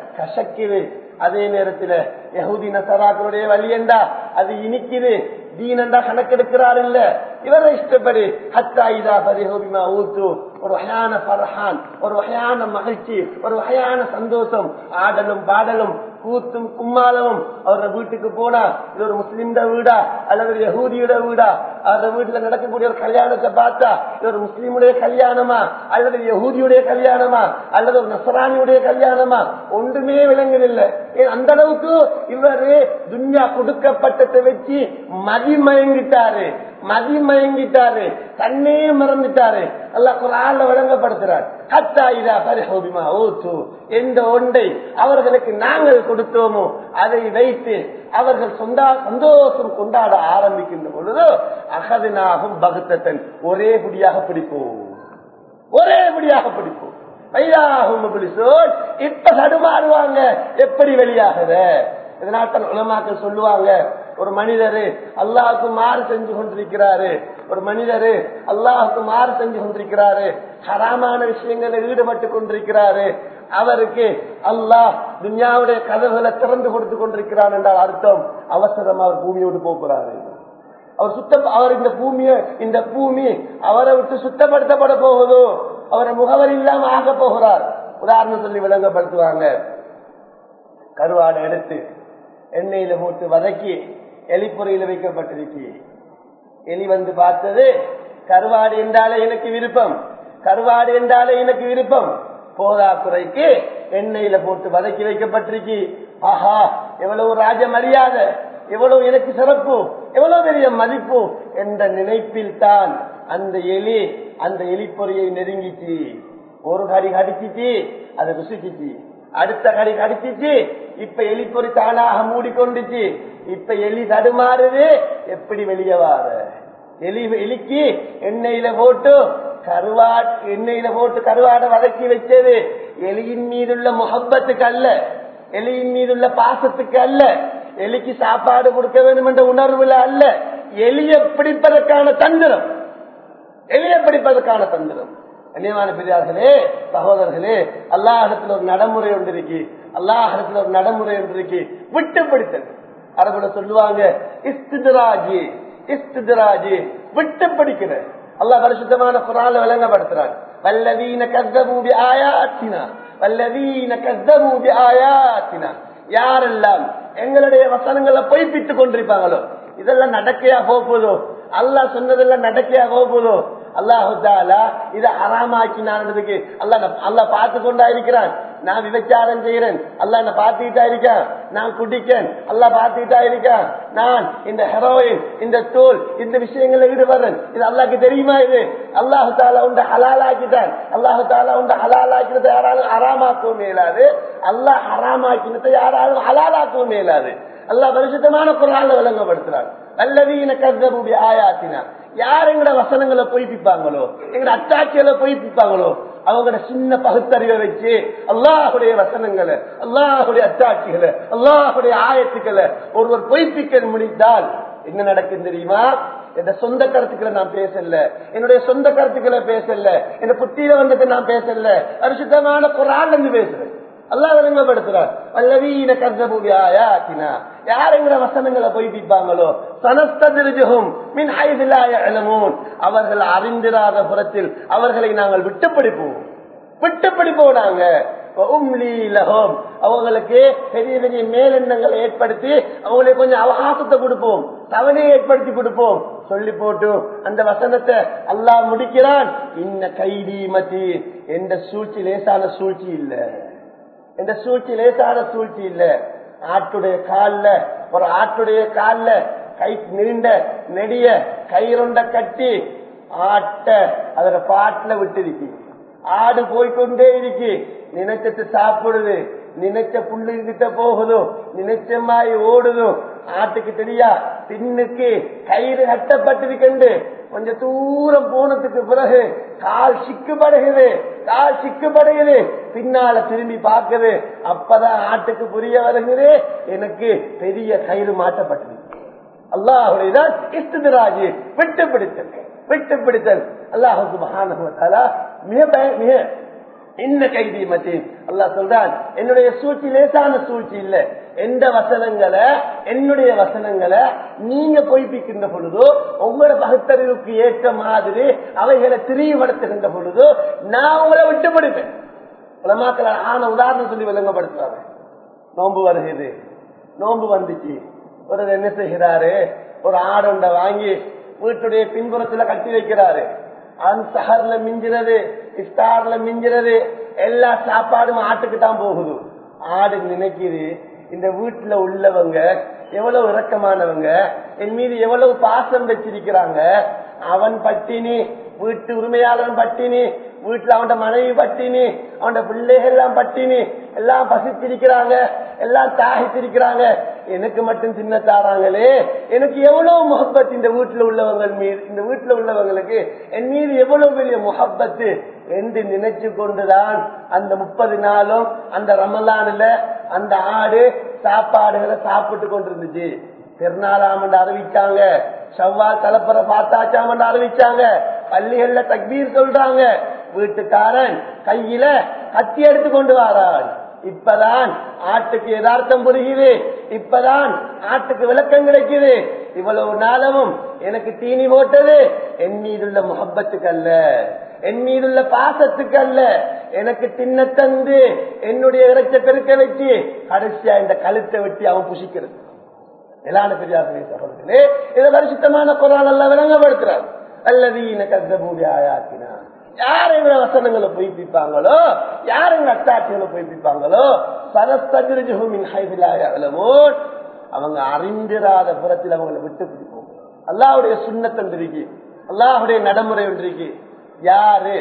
கசக்குது அதே நேரத்துல யகுதி நசராக்களுடைய வழி என்றா அது இனிக்குது தீனண்டா கணக்கெடுக்கிறார் இல்ல இவரை இஷ்டப்படி ஹத்தா இதா பரிஹோபிமா ஊத்து ஒரு வகையான பரஹான் ஒரு வகையான மகிழ்ச்சி ஒரு வகையான சந்தோஷம் ஆடலும் பாடலும் கூத்தும் கும்மாளமும் அவரோட வீட்டுக்கு போனா இது ஒரு முஸ்லிம்ட வீடா அல்லது ஒரு யகூதியோட வீடா அந்த வீட்டுல நடக்கக்கூடிய ஒரு கல்யாணத்தை பார்த்தா இது ஒரு முஸ்லீமுடைய கல்யாணமா அல்லது யகூதியுடைய கல்யாணமா அல்லது ஒரு நசரானியுடைய கல்யாணமா ஒன்றுமே விளங்குதில்லை ஏன் அந்த அளவுக்கு இவரு துன்யா கொடுக்கப்பட்டதை வச்சு மதிமயங்கிட்டாரு மதிமயங்கிட்டாரு தன்னே மறந்துட்டாரு அல்ல குரால வழங்கப்படுத்துறார் ஹத்தா இதா பரிஹோபிமா ஓத்து எந்த ஒன்றை அவர்களுக்கு நாங்கள் கொடுத்தோமோ அதை வைத்து அவர்கள் சொந்தா சந்தோஷம் கொண்டாட ஆரம்பிக்கின்ற பொழுது அகதினாகும் பகுத்தத்தன் ஒரே புடியாக பிடிப்போம் ஒரே புடியாக பிடிப்போம் வையாகும் இப்ப தடுமாறுவாங்க எப்படி வெளியாகுத இதனால்தான் உலமாக்கள் சொல்லுவாங்க ஒரு மனிதரு அல்லாஹுக்கு மாறு செஞ்சு கொண்டிருக்கிறாரு ஒரு மனிதரு அல்லாஹுக்கு மாறு செஞ்சு கொண்டிருக்கிறாரு ஹராமான விஷயங்களில் ஈடுபட்டு கொண்டிருக்கிறாரு அவருக்கு அல்லாஹ் துன்யாவுடைய கதவுகளை திறந்து கொடுத்து கொண்டிருக்கிறார் என்றால் அர்த்தம் அவசரம் அவர் பூமியோடு போகிறாரு அவர் சுத்த அவர் இந்த பூமியை இந்த பூமி அவரை விட்டு சுத்தப்படுத்தப்பட போகுதோ அவரை முகவரி இல்லாம ஆக போகிறார் உதாரணம் சொல்லி விளங்கப்படுத்துவாங்க கருவாடை எடுத்து எண்ணெயில போட்டு வதக்கி எலிப்புறையில வைக்கப்பட்டிருக்கு எலி வந்து பார்த்தது கருவாடு என்றாலே எனக்கு விருப்பம் கருவாடு என்றாலே எனக்கு விருப்பம் போதாக்குறைக்கு எண்ணெயில போட்டு வதக்கி வைக்கப்பட்டிருக்கு ஆஹா எவ்வளவு ராஜ மரியாதை எவ்வளவு எனக்கு சிறப்பு எவ்வளவு பெரிய மதிப்பு என்ற நினைப்பில் தான் அந்த எலி அந்த எலிப்பொறியை நெருங்கிச்சு ஒரு கடி கடிச்சிச்சு அதை ருசிச்சிச்சு அடுத்த கடி கடிச்சிச்சு இப்ப எலிப்பொறி தானாக மூடிக்கொண்டுச்சு இப்ப எலி தடுமாறுது எப்படி வெளியே வார எலி எலிக்கு எண்ணெயில போட்டு கருவாட் எண்ணெயில போட்டு கருவாடை வதக்கி வச்சது எலியின் மீதுள்ள முகப்பத்துக்கு அல்ல எலியின் மீதுள்ள பாசத்துக்கு அல்ல எலிக்கு சாப்பாடு கொடுக்க வேண்டும் என்ற உணர்வுல அல்ல எலிய பிடிப்பதற்கான தந்திரம் எலிய பிடிப்பதற்கான தந்திரம் கண்ணியமான பெரியார்களே சகோதரர்களே அல்லாஹிடத்தில் ஒரு நடைமுறை ஒன்று இருக்கு அல்லாஹிடத்தில் ஒரு நடைமுறை ஒன்று இருக்கு விட்டு பிடித்தல் அரபுல சொல்லுவாங்க இஸ்திதராஜி இஸ்திதராஜி விட்டு பிடிக்கிற அல்லாஹ் பரிசுத்தமான குரால விளங்கப்படுத்துறான் வல்லவீன கத்தபூபி ஆயாத்தினா வல்லவீன கத்தபூபி ஆயாத்தினா யாரெல்லாம் எங்களுடைய வசனங்களை பொய்ப்பித்துக் கொண்டிருப்பாங்களோ இதெல்லாம் நடக்கையா போகுதோ அல்லாஹ் சொன்னதெல்லாம் நடக்கையா போகுதோ அல்லாஹு தாலா இதை ஹராமாக்கினான்றதுக்கு அல்லா அல்லா பார்த்து கொண்டா இருக்கிறான் நான் விபச்சாரம் செய்யறேன் அல்லா என்ன பார்த்துக்கிட்டா இருக்கேன் நான் குடிக்கேன் அல்லா பார்த்துக்கிட்டா இருக்கேன் நான் இந்த ஹெரோயின் இந்த தோல் இந்த விஷயங்களை ஈடுபடுறேன் இது அல்லாக்கு தெரியுமா இது அல்லாஹு தாலா உண்ட ஹலாலாக்கிட்டான் அல்லாஹு தாலா உண்ட ஹலாலாக்கினதை யாராலும் ஹராமாக்கவும் மேலாது அல்லாஹ் ஹராமாக்கினதை யாராலும் ஹலாலாக்கவும் மேலாது அல்லாஹ் பரிசுத்தமான குரால விளங்கப்படுத்துறான் அல்லவீன கர்தபுடைய ஆயாத்தினா யார் எங்கட வசனங்களை பொய்ப்பிப்பாங்களோ எங்கட அத்தாட்சிகளை பொய்ப்பிப்பாங்களோ அவங்களோட சின்ன பகுத்தறிவை வச்சு அல்லாஹுடைய வசனங்களை அல்லாஹுடைய அத்தாட்சிகளை அல்லாஹுடைய ஆயத்துக்களை ஒருவர் பொய்ப்பிக்க முடிந்தால் என்ன நடக்கும் தெரியுமா என் சொந்த கருத்துக்களை நான் பேசல என்னுடைய சொந்த கருத்துக்களை பேசல என் புத்தியில வந்தது நான் பேசல அரிசுத்தமான குரான் இருந்து பேசுறேன் அல்லாஹ் விளங்கப்படுத்துறார் வல்லவீன கர்தபுவி ஆயாத்தினா யார் எங்கிற வசனங்களை பொய்ப்பிப்பாங்களோ சனஸ்ததிருஜுகும் மின் ஹைதில்லாயலமூன் அவர்கள் அறிந்திராத புறத்தில் அவர்களை நாங்கள் விட்டுப்பிடிப்போம் விட்டுப்பிடிப்போம் நாங்க அவங்களுக்கு பெரிய பெரிய மேலெண்ணங்களை ஏற்படுத்தி அவங்களுக்கு கொஞ்சம் அவகாசத்தை கொடுப்போம் தவணையை ஏற்படுத்தி கொடுப்போம் சொல்லி போட்டு அந்த வசனத்தை அல்லாஹ் முடிக்கிறான் இன்ன கைதி மத்தி எந்த சூழ்ச்சி லேசான சூழ்ச்சி இல்லை இந்த சூழ்ச்சி லேசான சூழ்ச்சி இல்ல ஆட்டுடைய கால்ல ஒரு ஆட்டுடைய கால்ல கை நீண்ட நெடிய கயிறுண்ட கட்டி ஆட்ட அதோட பாட்டுல விட்டுருக்கு ஆடு போய்கொண்டே இருக்கு நினைச்சிட்டு சாப்பிடுது நினைச்ச புல்லு கிட்ட போகுதோ நினைச்ச மாதிரி ஓடுதோ ஆட்டுக்கு தெரியா பின்னுக்கு கயிறு கட்டப்பட்டிருக்கண்டு கொஞ்ச தூரம் போனதுக்கு பிறகு கால் சிக்குபடுகிறது கால் சிக்குபடுகிறது பின்னால திரும்பி பார்க்குது அப்பதான் ஆட்டுக்கு புரிய வருகிறது எனக்கு பெரிய கயிறு மாட்டப்பட்டது அல்லாஹுடையதான் இஷ்டராஜு விட்டு பிடித்தல் விட்டு பிடித்தல் அல்லாஹுக்கு மகானகத்தாலா மிக மிக என்ன கைதி மத்தின் அல்லா சொல்றான் என்னுடைய சூழ்ச்சி லேசான சூழ்ச்சி இல்ல எந்த வசனங்களை என்னுடைய வசனங்களை நீங்க பொய்ப்பிக்கின்ற பொழுதோ உங்களோட பகுத்தறிவுக்கு ஏற்ற மாதிரி அவைகளை திரிவுபடுத்துகின்ற பொழுதோ நான் உங்களை விட்டு பிடிப்பேன் உலமாக்கள் ஆன உதாரணம் சொல்லி விளங்கப்படுத்துறாங்க நோன்பு வருகிறது நோன்பு வந்துச்சு ஒரு என்ன செய்கிறாரு ஒரு ஆடொண்ட வாங்கி வீட்டுடைய பின்புறத்துல கட்டி வைக்கிறாரு அந்த சஹர்ல மிஞ்சிறது இஃப்தார்ல மிஞ்சிறது எல்லா சாப்பாடும் ஆட்டுக்கு தான் போகுது ஆடு நினைக்குது இந்த வீட்டுல உள்ளவங்க எவ்வளவு இரக்கமானவங்க என் மீது எவ்வளவு பாசம் வச்சிருக்கிறாங்க அவன் பட்டினி வீட்டு உரிமையாளன் பட்டினி வீட்டுல அவன் மனைவி பட்டினி அவன் பிள்ளைகள் எல்லாம் பட்டினி எல்லாம் பசித்திருக்கிறாங்க எல்லாம் தாகித்திருக்கிறாங்க எனக்கு மட்டும் சின்ன தாராங்களே எனக்கு எவ்வளவு முகப்பத் இந்த வீட்டுல உள்ளவங்க மீது இந்த வீட்டுல உள்ளவங்களுக்கு என் மீது எவ்வளவு பெரிய முகப்பத்து என்று நினைச்சு கொண்டுதான் அந்த முப்பது நாளும் அந்த ரமலானுல அந்த ஆடு சாப்பாடுகளை சாப்பிட்டு கொண்டிருந்துச்சு திருநாளாமண்டு அறிவிச்சாங்க செவ்வாய் தலைப்புற பார்த்தாச்சாமண்டு அறிவிச்சாங்க பள்ளிகள்ல தக்பீர் சொல்றாங்க வீட்டுக்காரன் கையில கத்தி எடுத்து கொண்டு வாரான் இப்பதான் ஆட்டுக்கு யதார்த்தம் புரியுது இப்பதான் ஆட்டுக்கு விளக்கம் கிடைக்குது இவ்வளவு நாளமும் எனக்கு தீனி போட்டது என் மீதுள்ள முகப்பத்துக்கு அல்ல என் மீதுள்ள பாசத்துக்கு அல்ல எனக்கு தின்ன தந்து என்னுடைய இறைச்ச பெருக்க வச்சு கடைசியா இந்த கழுத்தை வெட்டி அவன் புசிக்கிறது மேலான பெரியாசிரிய சகோதரர்களே இதை பரிசுத்தமான குரான் எல்லாம் விளங்கப்படுத்துறார் அல்லதீன கத்தபூடி ஆயாக்கினான் யார் எங்க வசனங்களை பொய்ப்பிப்பாங்களோ யார் எங்க அத்தாட்சிகளை பொய்ப்பிப்பாங்களோ சரஸ்தகிருஜுமின் ஹைபிலாயலமோன் அவங்க அறிந்திராத புறத்தில் அவங்களை விட்டு பிடிப்போம் அல்லாவுடைய சுண்ணத்தன் இருக்கு அல்லாஹுடைய நடைமுறை ஒன்று இருக்கு யாரு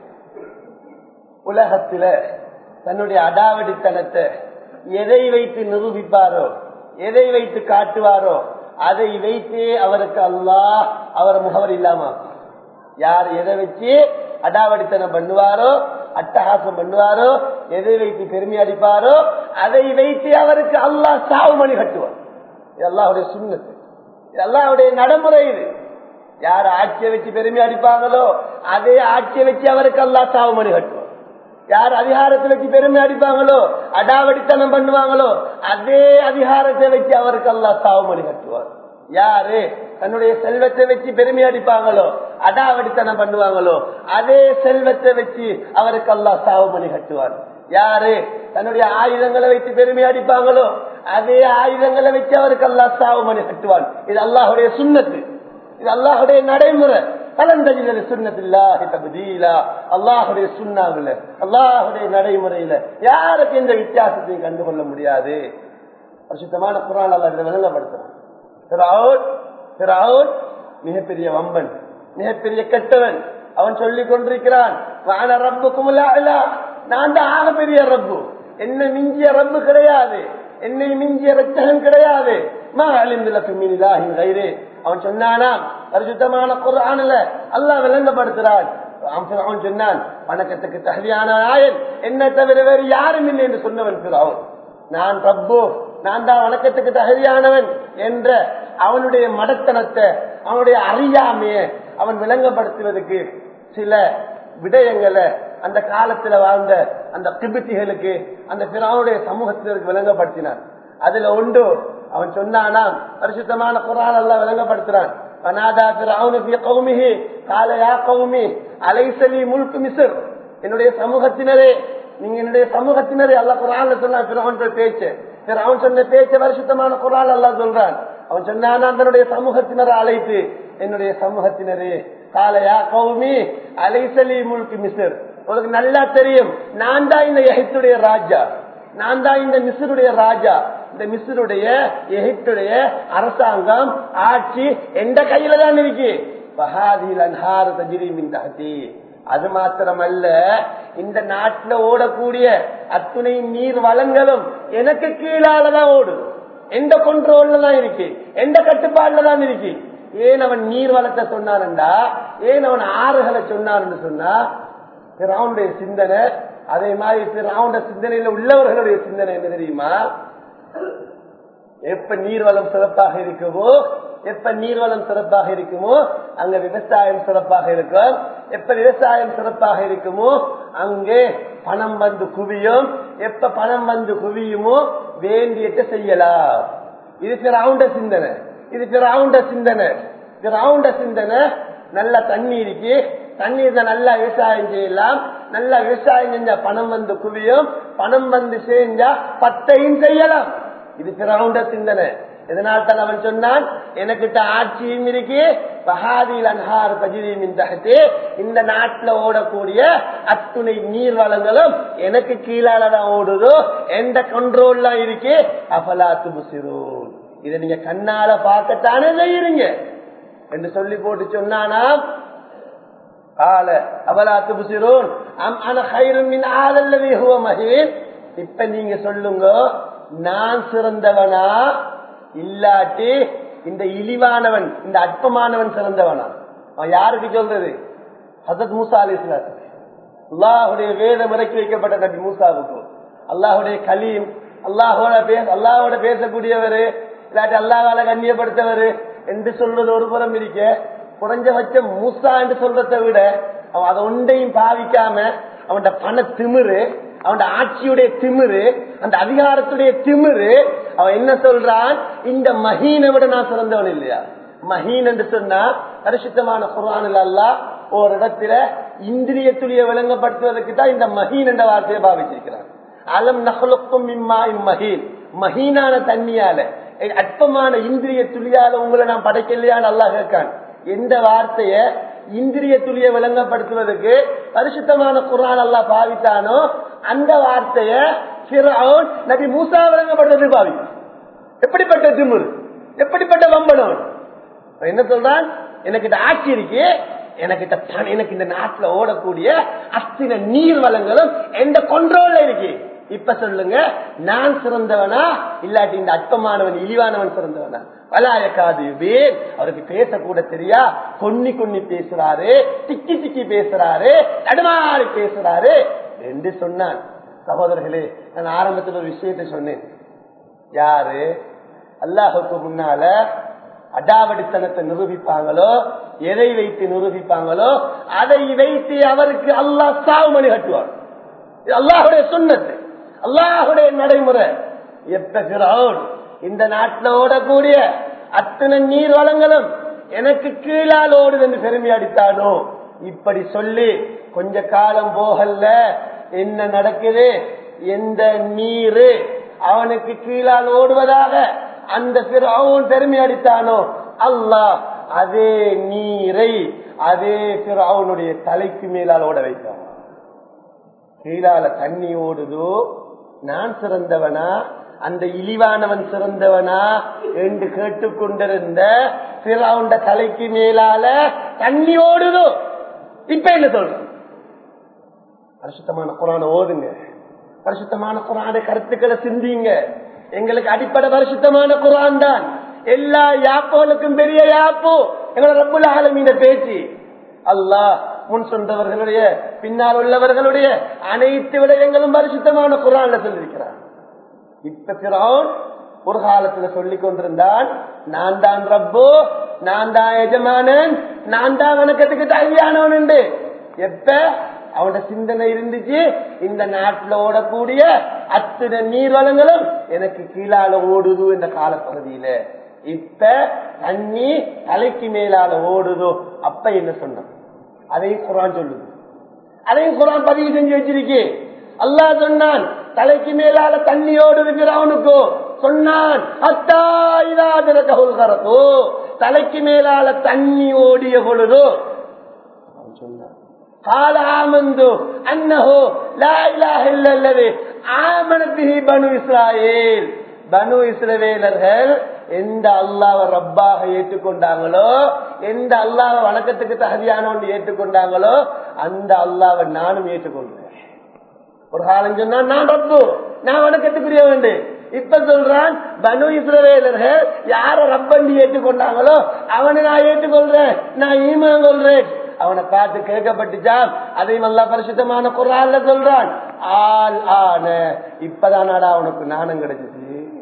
உலகத்துல தன்னுடைய அடாவடித்தனத்தை எதை வைத்து நிரூபிப்பாரோ எதை வைத்து காட்டுவாரோ அதை வைத்தே அவருக்கு அல்லாஹ் அவர் முகவர் இல்லாம யார் எதை வச்சு அடாவடித்தனம் பண்ணுவாரோ அட்டகாசம் பண்ணுவாரோ எதை வைத்து பெருமை அடிப்பாரோ அதை வைத்து அவருக்கு அல்லாஹ் சாவு மணி கட்டுவார் இது அல்லாஹுடைய சுண்ணத்து இது அல்லாஹுடைய நடைமுறை இது யார் ஆட்சியை வச்சு பெருமை அடிப்பாங்களோ அதே ஆட்சியை வச்சு அவருக்கு அல்லாஹ் சாவு மணி கட்டுவார் யார் அதிகாரத்தை வச்சு பெருமை அடிப்பாங்களோ அடாவடித்தனம் பண்ணுவாங்களோ அதே அதிகாரத்தை வச்சு அவருக்கு அல்லா சாவுமணி கட்டுவார் யாரு தன்னுடைய செல்வத்தை வச்சு பெருமை அடிப்பாங்களோ அடாவடித்தனம் பண்ணுவாங்களோ அதே செல்வத்தை வச்சு அவருக்கு அல்லா சாவுமணி கட்டுவார் யாரு தன்னுடைய ஆயுதங்களை வைத்து பெருமை அடிப்பாங்களோ அதே ஆயுதங்களை வச்சு அவருக்கு அல்லா சாவுமணி கட்டுவான் இது அல்லாஹுடைய சுண்ணத்து இது அல்லாஹுடைய நடைமுறை கலந்தஜில சுண்ணத்தில்லாஹி தபதீலா அல்லாஹுடைய சுண்ணாவில் அல்லாஹுடைய நடைமுறையில யாருக்கு எந்த வித்தியாசத்தையும் கண்டுகொள்ள முடியாது பரிசுத்தமான குரான் அல்ல இதை விளங்கப்படுத்துறான் மிகப்பெரிய வம்பன் மிகப்பெரிய கெட்டவன் அவன் சொல்லிக் கொண்டிருக்கிறான் வான ரப்புக்கும் நான் தான் ஆக பெரிய ரப்பு என்ன மிஞ்சிய ரப்பு கிடையாது என்னை மிஞ்சிய ரச்சகன் கிடையாது மா அழிந்துலக்கு மீனிலாஹின் கயிறு அவன் சொன்னானாம் பரிசுத்தமான குரான்ல அல்லாஹ் விளங்கப்படுத்துறான் அவன் சொன்னான் வணக்கத்துக்கு தகுதியான ஆயன் என்ன தவிர வேறு யாரும் இல்லை என்று சொன்னவன் அவன் நான் ரப்பு நான் தான் வணக்கத்துக்கு தகுதியானவன் என்ற அவனுடைய மடத்தனத்தை அவனுடைய அறியாமைய அவன் விளங்கப்படுத்துவதற்கு சில விடயங்களை அந்த காலத்துல வாழ்ந்த அந்த கிபித்திகளுக்கு அந்த பிறாவுடைய சமூகத்தினருக்கு விளங்கப்படுத்தினான் அதுல ஒன்று அவன் சொன்னானாம் பரிசுத்தமான குரான் எல்லாம் விளங்கப்படுத்துறான் என்னுடைய சமூகத்தினரே நீங்க என்னுடைய சமூகத்தினரே அல்ல குரான் சொன்ன பேச்சு அவன் சொன்ன பேச்ச வருஷத்தமான குரான் அல்லா சொல்றான் அவன் சொன்னான் தன்னுடைய சமூகத்தினரை அழைத்து என்னுடைய சமூகத்தினரே காலையா கௌமி அலைசலி முழுக்கு மிசர் உனக்கு நல்லா தெரியும் நான் தான் இந்த எகிப்துடைய ராஜா நான் தான் இந்த மிஸ்ருடைய ராஜா இந்த மிஸ்ருடைய எகிப்துடைய அரசாங்கம் ஆட்சி எந்த கையில தான் இருக்கு பஹாதில் அன்ஹார தஜிரிமின் தகதி அது மாத்திரமல்ல இந்த நாட்டில் ஓடக்கூடிய அத்துணை நீர் வளங்களும் எனக்கு கீழாலதான் ஓடும் எந்த கொண்ட்ரோல்ல தான் இருக்கு எந்த கட்டுப்பாடுல தான் இருக்கு ஏன் அவன் நீர் வளத்தை சொன்னான்டா ஏன் அவன் ஆறுகளை சொன்னான்னு சொன்னா பிராவுடைய சிந்தனை அதே மாதிரி பிராவுடைய சிந்தனையில உள்ளவர்களுடைய சிந்தனை என்ன தெரியுமா எப்ப நீர்வளம் சிறப்பாக இருக்குமோ எப்ப நீர்வளம் சிறப்பாக இருக்குமோ அங்க விவசாயம் சிறப்பாக இருக்கும் எப்ப விவசாயம் சிறப்பாக இருக்குமோ அங்கே பணம் வந்து குவியும் எப்ப பணம் வந்து குவியுமோ வேண்டியத்தை செய்யலாம் இது பிறவுண்ட சிந்தனை இது பிறவுண்ட சிந்தனை பிறவுண்ட சிந்தனை நல்ல தண்ணி இருக்கு தண்ணீர்ல நல்லா விவசாயம் செய்யலாம் நல்லா விவசாயம் செஞ்சா பணம் வந்து குவியும் பணம் வந்து செஞ்சா பத்தையும் செய்யலாம் இது பிறவுண்ட சிந்தனை இதனால் தான் அவன் சொன்னான் எனக்கிட்ட ஆட்சியும் இருக்கு பஹாதில் அன்ஹார் பஜிரிமின் தகத்து இந்த நாட்டுல ஓடக்கூடிய அத்துணை நீர் வளங்களும் எனக்கு கீழால தான் ஓடுதோ எந்த கண்ட்ரோல்ல இருக்கு அபலாத்து புசிரோன் இதை நீங்க கண்ணால பார்க்கத்தானே செய்யறீங்க என்று சொல்லி போட்டு சொன்னானா கால அபலாத்து புசிரோன் அம் அன ஹைருமின் ஆதல்லவி ஹுவ மஹீன் இப்ப நீங்க சொல்லுங்க நான் சிறந்தவனா இல்லாட்டி இந்த இழிவானவன் இந்த அற்பமானவன் சிறந்தவனா அவன் யாருக்கு சொல்றது ஹசத் மூசா அலி அல்லாஹுடைய வேதம் இறக்கி வைக்கப்பட்ட நபி மூசாவுக்கு அல்லாஹுடைய கலீம் அல்லாஹோட பேச அல்லாஹோட பேசக்கூடியவர் இல்லாட்டி அல்லாஹால கண்ணியப்படுத்தவர் என்று சொல்றது ஒரு புறம் இருக்க குறைஞ்சபட்சம் மூசா என்று சொல்றதை விட அவன் அதை ஒன்றையும் பாவிக்காம அவன் பண திமிரு அவன் ஆட்சியுடைய திமிரு அந்த அதிகாரத்துடைய திமிரு அவன் என்ன சொல்றான் இந்த மஹீனை விட நான் சிறந்தவன் இல்லையா மஹீன் என்று சொன்னா பரிசுத்தமான குரானில் அல்ல ஒரு இடத்துல இந்திரியத்துடைய விளங்கப்படுத்துவதற்கு தான் இந்த மஹீன் என்ற வார்த்தையை பாவிச்சிருக்கிறான் அலம் நகலுக்கும் இம்மா இம்மஹீன் மஹீனான தண்ணியால அற்பமான இந்திரிய துளியால உங்களை நான் படைக்கலையான்னு அல்லா கேட்கான் எந்த வார்த்தைய இந்திரிய துளிய விளங்கப்படுத்துவதற்கு பரிசுத்தமான குரான் அல்லா பாவித்தானோ அந்த வார்த்தைய நபி மூசா விளங்கப்படுத்துவதற்கு பாவிக்கும் எப்படிப்பட்ட திமுரு எப்படிப்பட்ட வம்பனவன் என்ன சொல்றான் எனக்கு இந்த ஆட்சி இருக்கு எனக்கு எனக்கு இந்த நாட்டுல ஓடக்கூடிய அஸ்தின நீர் வளங்களும் எந்த கொண்ட்ரோல்ல இருக்கு இப்ப சொல்லுங்க நான் சிறந்தவனா இல்லாட்டி இந்த அற்பமானவன் இழிவானவன் சிறந்தவனா வலாயக்காது வேர் அவருக்கு பேசக்கூட தெரியா கொன்னி கொன்னி பேசுறாரு திக்கி திக்கி பேசுறாரு தடுமாறி பேசுறாரு என்று சொன்னான் சகோதரர்களே நான் ஆரம்பத்தில் ஒரு விஷயத்தை சொன்னேன் யாரு அல்லாஹுக்கு முன்னால அடாவடித்தனத்தை நிரூபிப்பாங்களோ எதை வைத்து நிரூபிப்பாங்களோ அதை வைத்து அவருக்கு அல்லாஹ் சாவுமணி கட்டுவார் இது அல்லாஹுடைய சுண்ணத்து அல்லாஹுடைய நடைமுறை எப்ப இந்த நாட்டில் ஓடக்கூடிய அத்தனை நீர் வளங்களும் எனக்கு கீழால் ஓடுது என்று பெருமை அடித்தானோ இப்படி சொல்லி கொஞ்ச காலம் போகல என்ன நடக்குது எந்த நீரு அவனுக்கு கீழால் ஓடுவதாக அந்த பிறவன் பெருமை அடித்தானோ அல்லாஹ் அதே நீரை அதே பிறவனுடைய தலைக்கு மேலால் ஓட வைத்தான் கீழால தண்ணி ஓடுதோ நான் சிறந்தவனா அந்த இழிவானவன் சிறந்தவனா என்று கேட்டுக்கொண்டிருந்த பிறவுண்ட தலைக்கு மேலால தண்ணி ஓடுதோ இப்ப என்ன சொல்றோம் பரிசுத்தமான குரான ஓதுங்க பரிசுத்தமான குரான கருத்துக்களை சிந்திங்க எங்களுக்கு அடிப்படை பரிசுத்தமான குரான் தான் எல்லா யாப்போலுக்கும் பெரிய யாப்போ எங்களை ரப்புல ஆலமீன பேச்சு அல்லாஹ் முன் சொந்தவர்களுடைய பின்னால் உள்ளவர்களுடைய அனைத்து விடயங்களும் பரிசுத்தமான குரான்ல சொல்லியிருக்கிறார் இப்ப பிறோன் ஒரு காலத்துல சொல்லிக் கொண்டிருந்தான் நான் தான் ரப்போ நான் தான் எஜமானன் நான் தான் வணக்கத்துக்கு தகுதியானவன் உண்டு எப்ப அவனோட சிந்தனை இருந்துச்சு இந்த நாட்டுல ஓடக்கூடிய அத்தனை நீர் வளங்களும் எனக்கு கீழால ஓடுது இந்த காலப்பகுதியில இப்ப தண்ணி தலைக்கு மேலால ஓடுதோ அப்ப என்ன சொன்ன அதையும் குரான் சொல்லுது அதையும் குரான் பதிவு செஞ்சு வச்சிருக்கே அல்லாஹ் சொன்னான் தலைக்கு மேலால தண்ணி ஓடுது அவனுக்கோ சொன்னான் அத்தா இதாதிர கவுல் கரத்தோ தலைக்கு மேலால தண்ணி ஓடிய பொழுதோ அவன் சொன்னான் قال آمنت أنه لا إله إلا الذي آمن به بنو إسرائيل பனு இஸ்ரவேலர்கள் எந்த அல்லாவை ரப்பாக ஏற்றுக்கொண்டாங்களோ எந்த அல்லாவை வணக்கத்துக்கு தகுதியானவன் ஏற்றுக்கொண்டாங்களோ அந்த அல்லாவை நானும் ஏற்றுக்கொள்றேன் ஒரு காலம் சொன்னா நான் ரப்பு நான் வணக்கத்துக்குரிய வேண்டு இப்ப சொல்றான் பனு இஸ்ரவேலர்கள் யார ரப்பண்டி ஏற்றுக்கொண்டாங்களோ அவனை நான் ஏற்றுக்கொள்றேன் நான் ஈமான் கொள்றேன் அவனை பார்த்து கேட்கப்பட்டுச்சா அதையும் நல்லா பரிசுத்தமான குரான்ல சொல்றான் ஆள் ஆன இப்பதானாடா உனக்கு நாணம் கிடைச்சிச்சு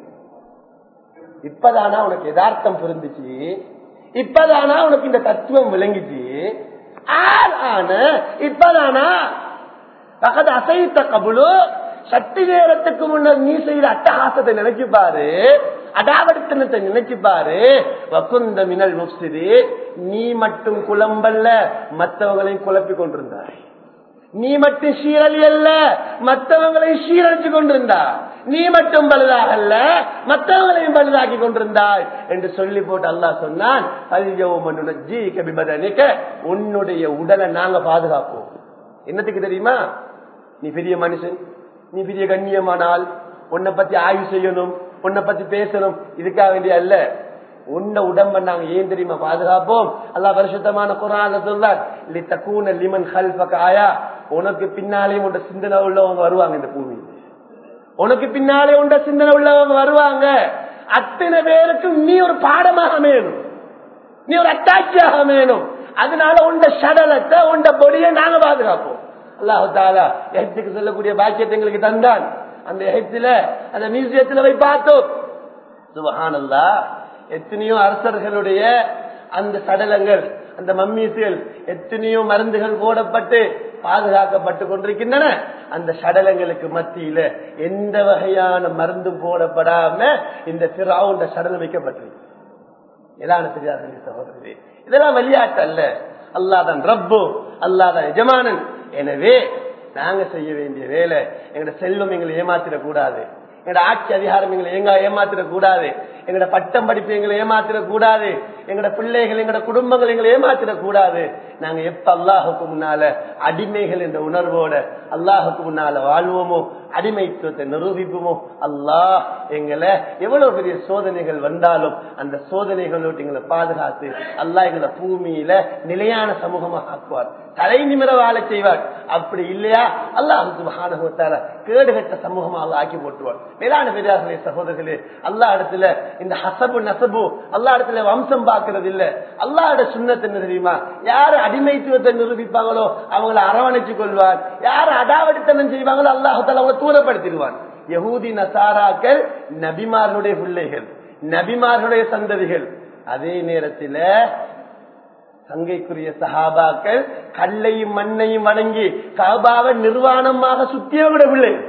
இப்பதானா உனக்கு யதார்த்தம் புரிந்துச்சு இப்பதானா உனக்கு இந்த தத்துவம் விளங்கிச்சு ஆள் ஆன இப்பதானா பக்கத்து அசைத்த கபுலு சற்று நேரத்துக்கு முன்னர் நீ செய்த அட்டகாசத்தை நினைச்சு பாரு அடாவடித்தனத்தை நினைச்சு பாரு வக்குந்த மினல் முப்சிது நீ மட்டும் குழம்பல்ல மற்றவங்களையும் குழப்பிக் கொண்டிருந்தாய் நீ மட்டும் சீரழி அல்ல மற்றவங்களை சீரழிச்சு கொண்டிருந்தா நீ மட்டும் பழுதாக அல்ல மற்றவங்களையும் பழுதாக்கி கொண்டிருந்தாய் என்று சொல்லி போட்டு அல்லாஹ் சொன்னான் உன்னுடைய உடலை நாங்க பாதுகாப்போம் என்னத்துக்கு தெரியுமா நீ பெரிய மனுஷன் நீ பெரிய கண்ணியமான ஆள் உன்னை பத்தி ஆய்வு செய்யணும் உன்னை பத்தி பேசணும் இதுக்காக வேண்டிய அல்ல உன்ன உடம்ப நாங்க ஏன் தெரியுமா பாதுகாப்போம் அல்லா வருஷத்தமான குரான சொல்றார் தக்கூன லிமன் ஹல்பக் ஆயா உனக்கு பின்னாலே உண்ட சிந்தனை உள்ளவங்க வருவாங்க இந்த பூமியில் உனக்கு பின்னாலே உண்ட சிந்தனை உள்ளவங்க வருவாங்க அத்தனை பேருக்கும் நீ ஒரு பாடமாக வேணும் நீ ஒரு அட்டாட்சியாக வேணும் அதனால உண்ட சடலத்தை உண்ட பொடியை நாங்க பாதுகாப்போம் அல்லாஹு தாலா எஹத்துக்கு சொல்லக்கூடிய பாக்கியத்தை எங்களுக்கு தந்தான் அந்த எஹத்துல அந்த மியூசியத்துல போய் பார்த்தோம் சுபஹானல்லா எத்தனையோ அரசர்களுடைய அந்த சடலங்கள் அந்த மம்மீசுகள் எத்தனையோ மருந்துகள் போடப்பட்டு பாதுகாக்கப்பட்டு கொண்டிருக்கின்றன அந்த சடலங்களுக்கு மத்தியில எந்த வகையான மருந்தும் போடப்படாம இந்த சிறாவுண்ட சடலம் வைக்கப்பட்டிருக்கு எதான தெரியாது சகோதரரே இதெல்லாம் விளையாட்டு அல்ல அல்லாதான் ரப்பு அல்லாதான் எஜமானன் எனவே நாங்க செய்ய வேண்டிய வேலை எங்களோட செல்வம் எங்களை ஏமாத்திடக் கூடாது எங்களோட ஆட்சி அதிகாரம் எங்களை எங்க ஏமாத்திடக் கூடாது எங்களோட பட்டம் படிப்பு எங்களை ஏமாத்திடக் கூடாது எங்களோட பிள்ளைகள் எங்களோட குடும்பங்கள் எங்களை ஏமாத்திடக் கூடாது நாங்க எப்ப அல்லாஹுக்கு முன்னால அடிமைகள் என்ற உணர்வோட அல்லாஹுக்கு முன்னால வாழ்வோமோ அடிமைத்துவத்தை நிரூபிப்போமோ அல்லாஹ் எங்களை எவ்வளவு பெரிய சோதனைகள் வந்தாலும் அந்த சோதனைகளோடு எங்களை பாதுகாத்து அல்லாஹ் எங்களை பூமியில நிலையான சமூகமாக ஆக்குவார் தலை நிமிர வாழ செய்வார் அப்படி இல்லையா அல்லாஹ் சுபகானுபவத்தால கேடுகட்ட சமூகமாக ஆக்கி போட்டுவார் மேலான பெரியார்களே சகோதரர்களே அல்லா இடத்துல இந்த ஹசபு நசபு அல்லா இடத்துல வம்சம் பார்க்கறது இல்ல அல்லாட சுண்ணத்தை தெரியுமா யாரு அடிமைத்துவத்தை நிரூபிப்பாங்களோ அவங்களை அரவணைச்சு கொள்வார் யாரு அடாவடித்தனம் செய்வாங்களோ அல்லாஹால அவங்களை தூரப்படுத்திடுவான் யகூதி நசாராக்கள் நபிமார்களுடைய பிள்ளைகள் நபிமார்களுடைய சந்ததிகள் அதே நேரத்தில் சங்கைக்குரிய சஹாபாக்கள் கல்லையும் மண்ணையும் வணங்கி காபாவை நிர்வாணமாக சுத்தியவங்க பிள்ளைகள்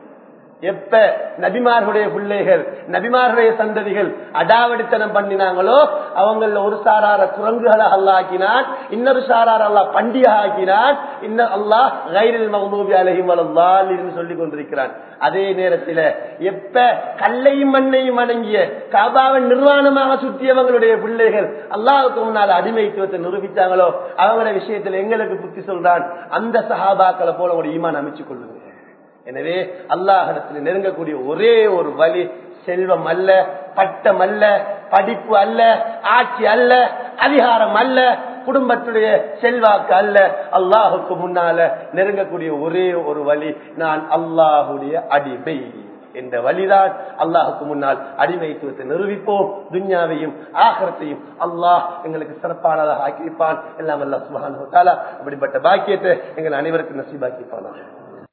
எப்ப நபிமார்களுடைய பிள்ளைகள் நபிமார்களுடைய சந்ததிகள் அடாவடித்தனம் பண்ணினாங்களோ அவங்கள ஒரு சாரார குரங்குகளை அல்லாக்கினான் இன்னொரு சாரார அல்லா பண்டிகை ஆக்கினான் இன்னும் அல்லாஹ் கைரில் மகமூபி அலஹிம் அல்லால் சொல்லி கொண்டிருக்கிறான் அதே நேரத்தில் எப்ப கல்லையும் மண்ணையும் வணங்கிய காபாவின் நிர்வாணமாக சுற்றியவங்களுடைய பிள்ளைகள் அல்லாவுக்கு முன்னால் அடிமைத்துவத்தை நிரூபித்தாங்களோ அவங்கள விஷயத்தில் எங்களுக்கு புத்தி சொல்றான் அந்த சஹாபாக்களை போல ஒரு ஈமான் அமைச்சு கொள்ளுங்க எனவே அல்லாஹிடத்தில் நெருங்கக்கூடிய ஒரே ஒரு வழி செல்வம் அல்ல பட்டம் அல்ல படிப்பு அல்ல ஆட்சி அல்ல அதிகாரம் அல்ல குடும்பத்துடைய செல்வாக்கு அல்ல அல்லாஹுக்கு முன்னால நெருங்கக்கூடிய ஒரே ஒரு வழி நான் அல்லாஹுடைய அடிமை என்ற வழிதான் அல்லாஹுக்கு முன்னால் அடிமைத்துவத்தை நிரூபிப்போம் துன்யாவையும் ஆகரத்தையும் அல்லாஹ் எங்களுக்கு சிறப்பானதாக ஆக்கியிருப்பான் எல்லாம் அல்லா சுபான் அப்படிப்பட்ட பாக்கியத்தை எங்கள் அனைவருக்கும் நசீபாக்கிப்பானாக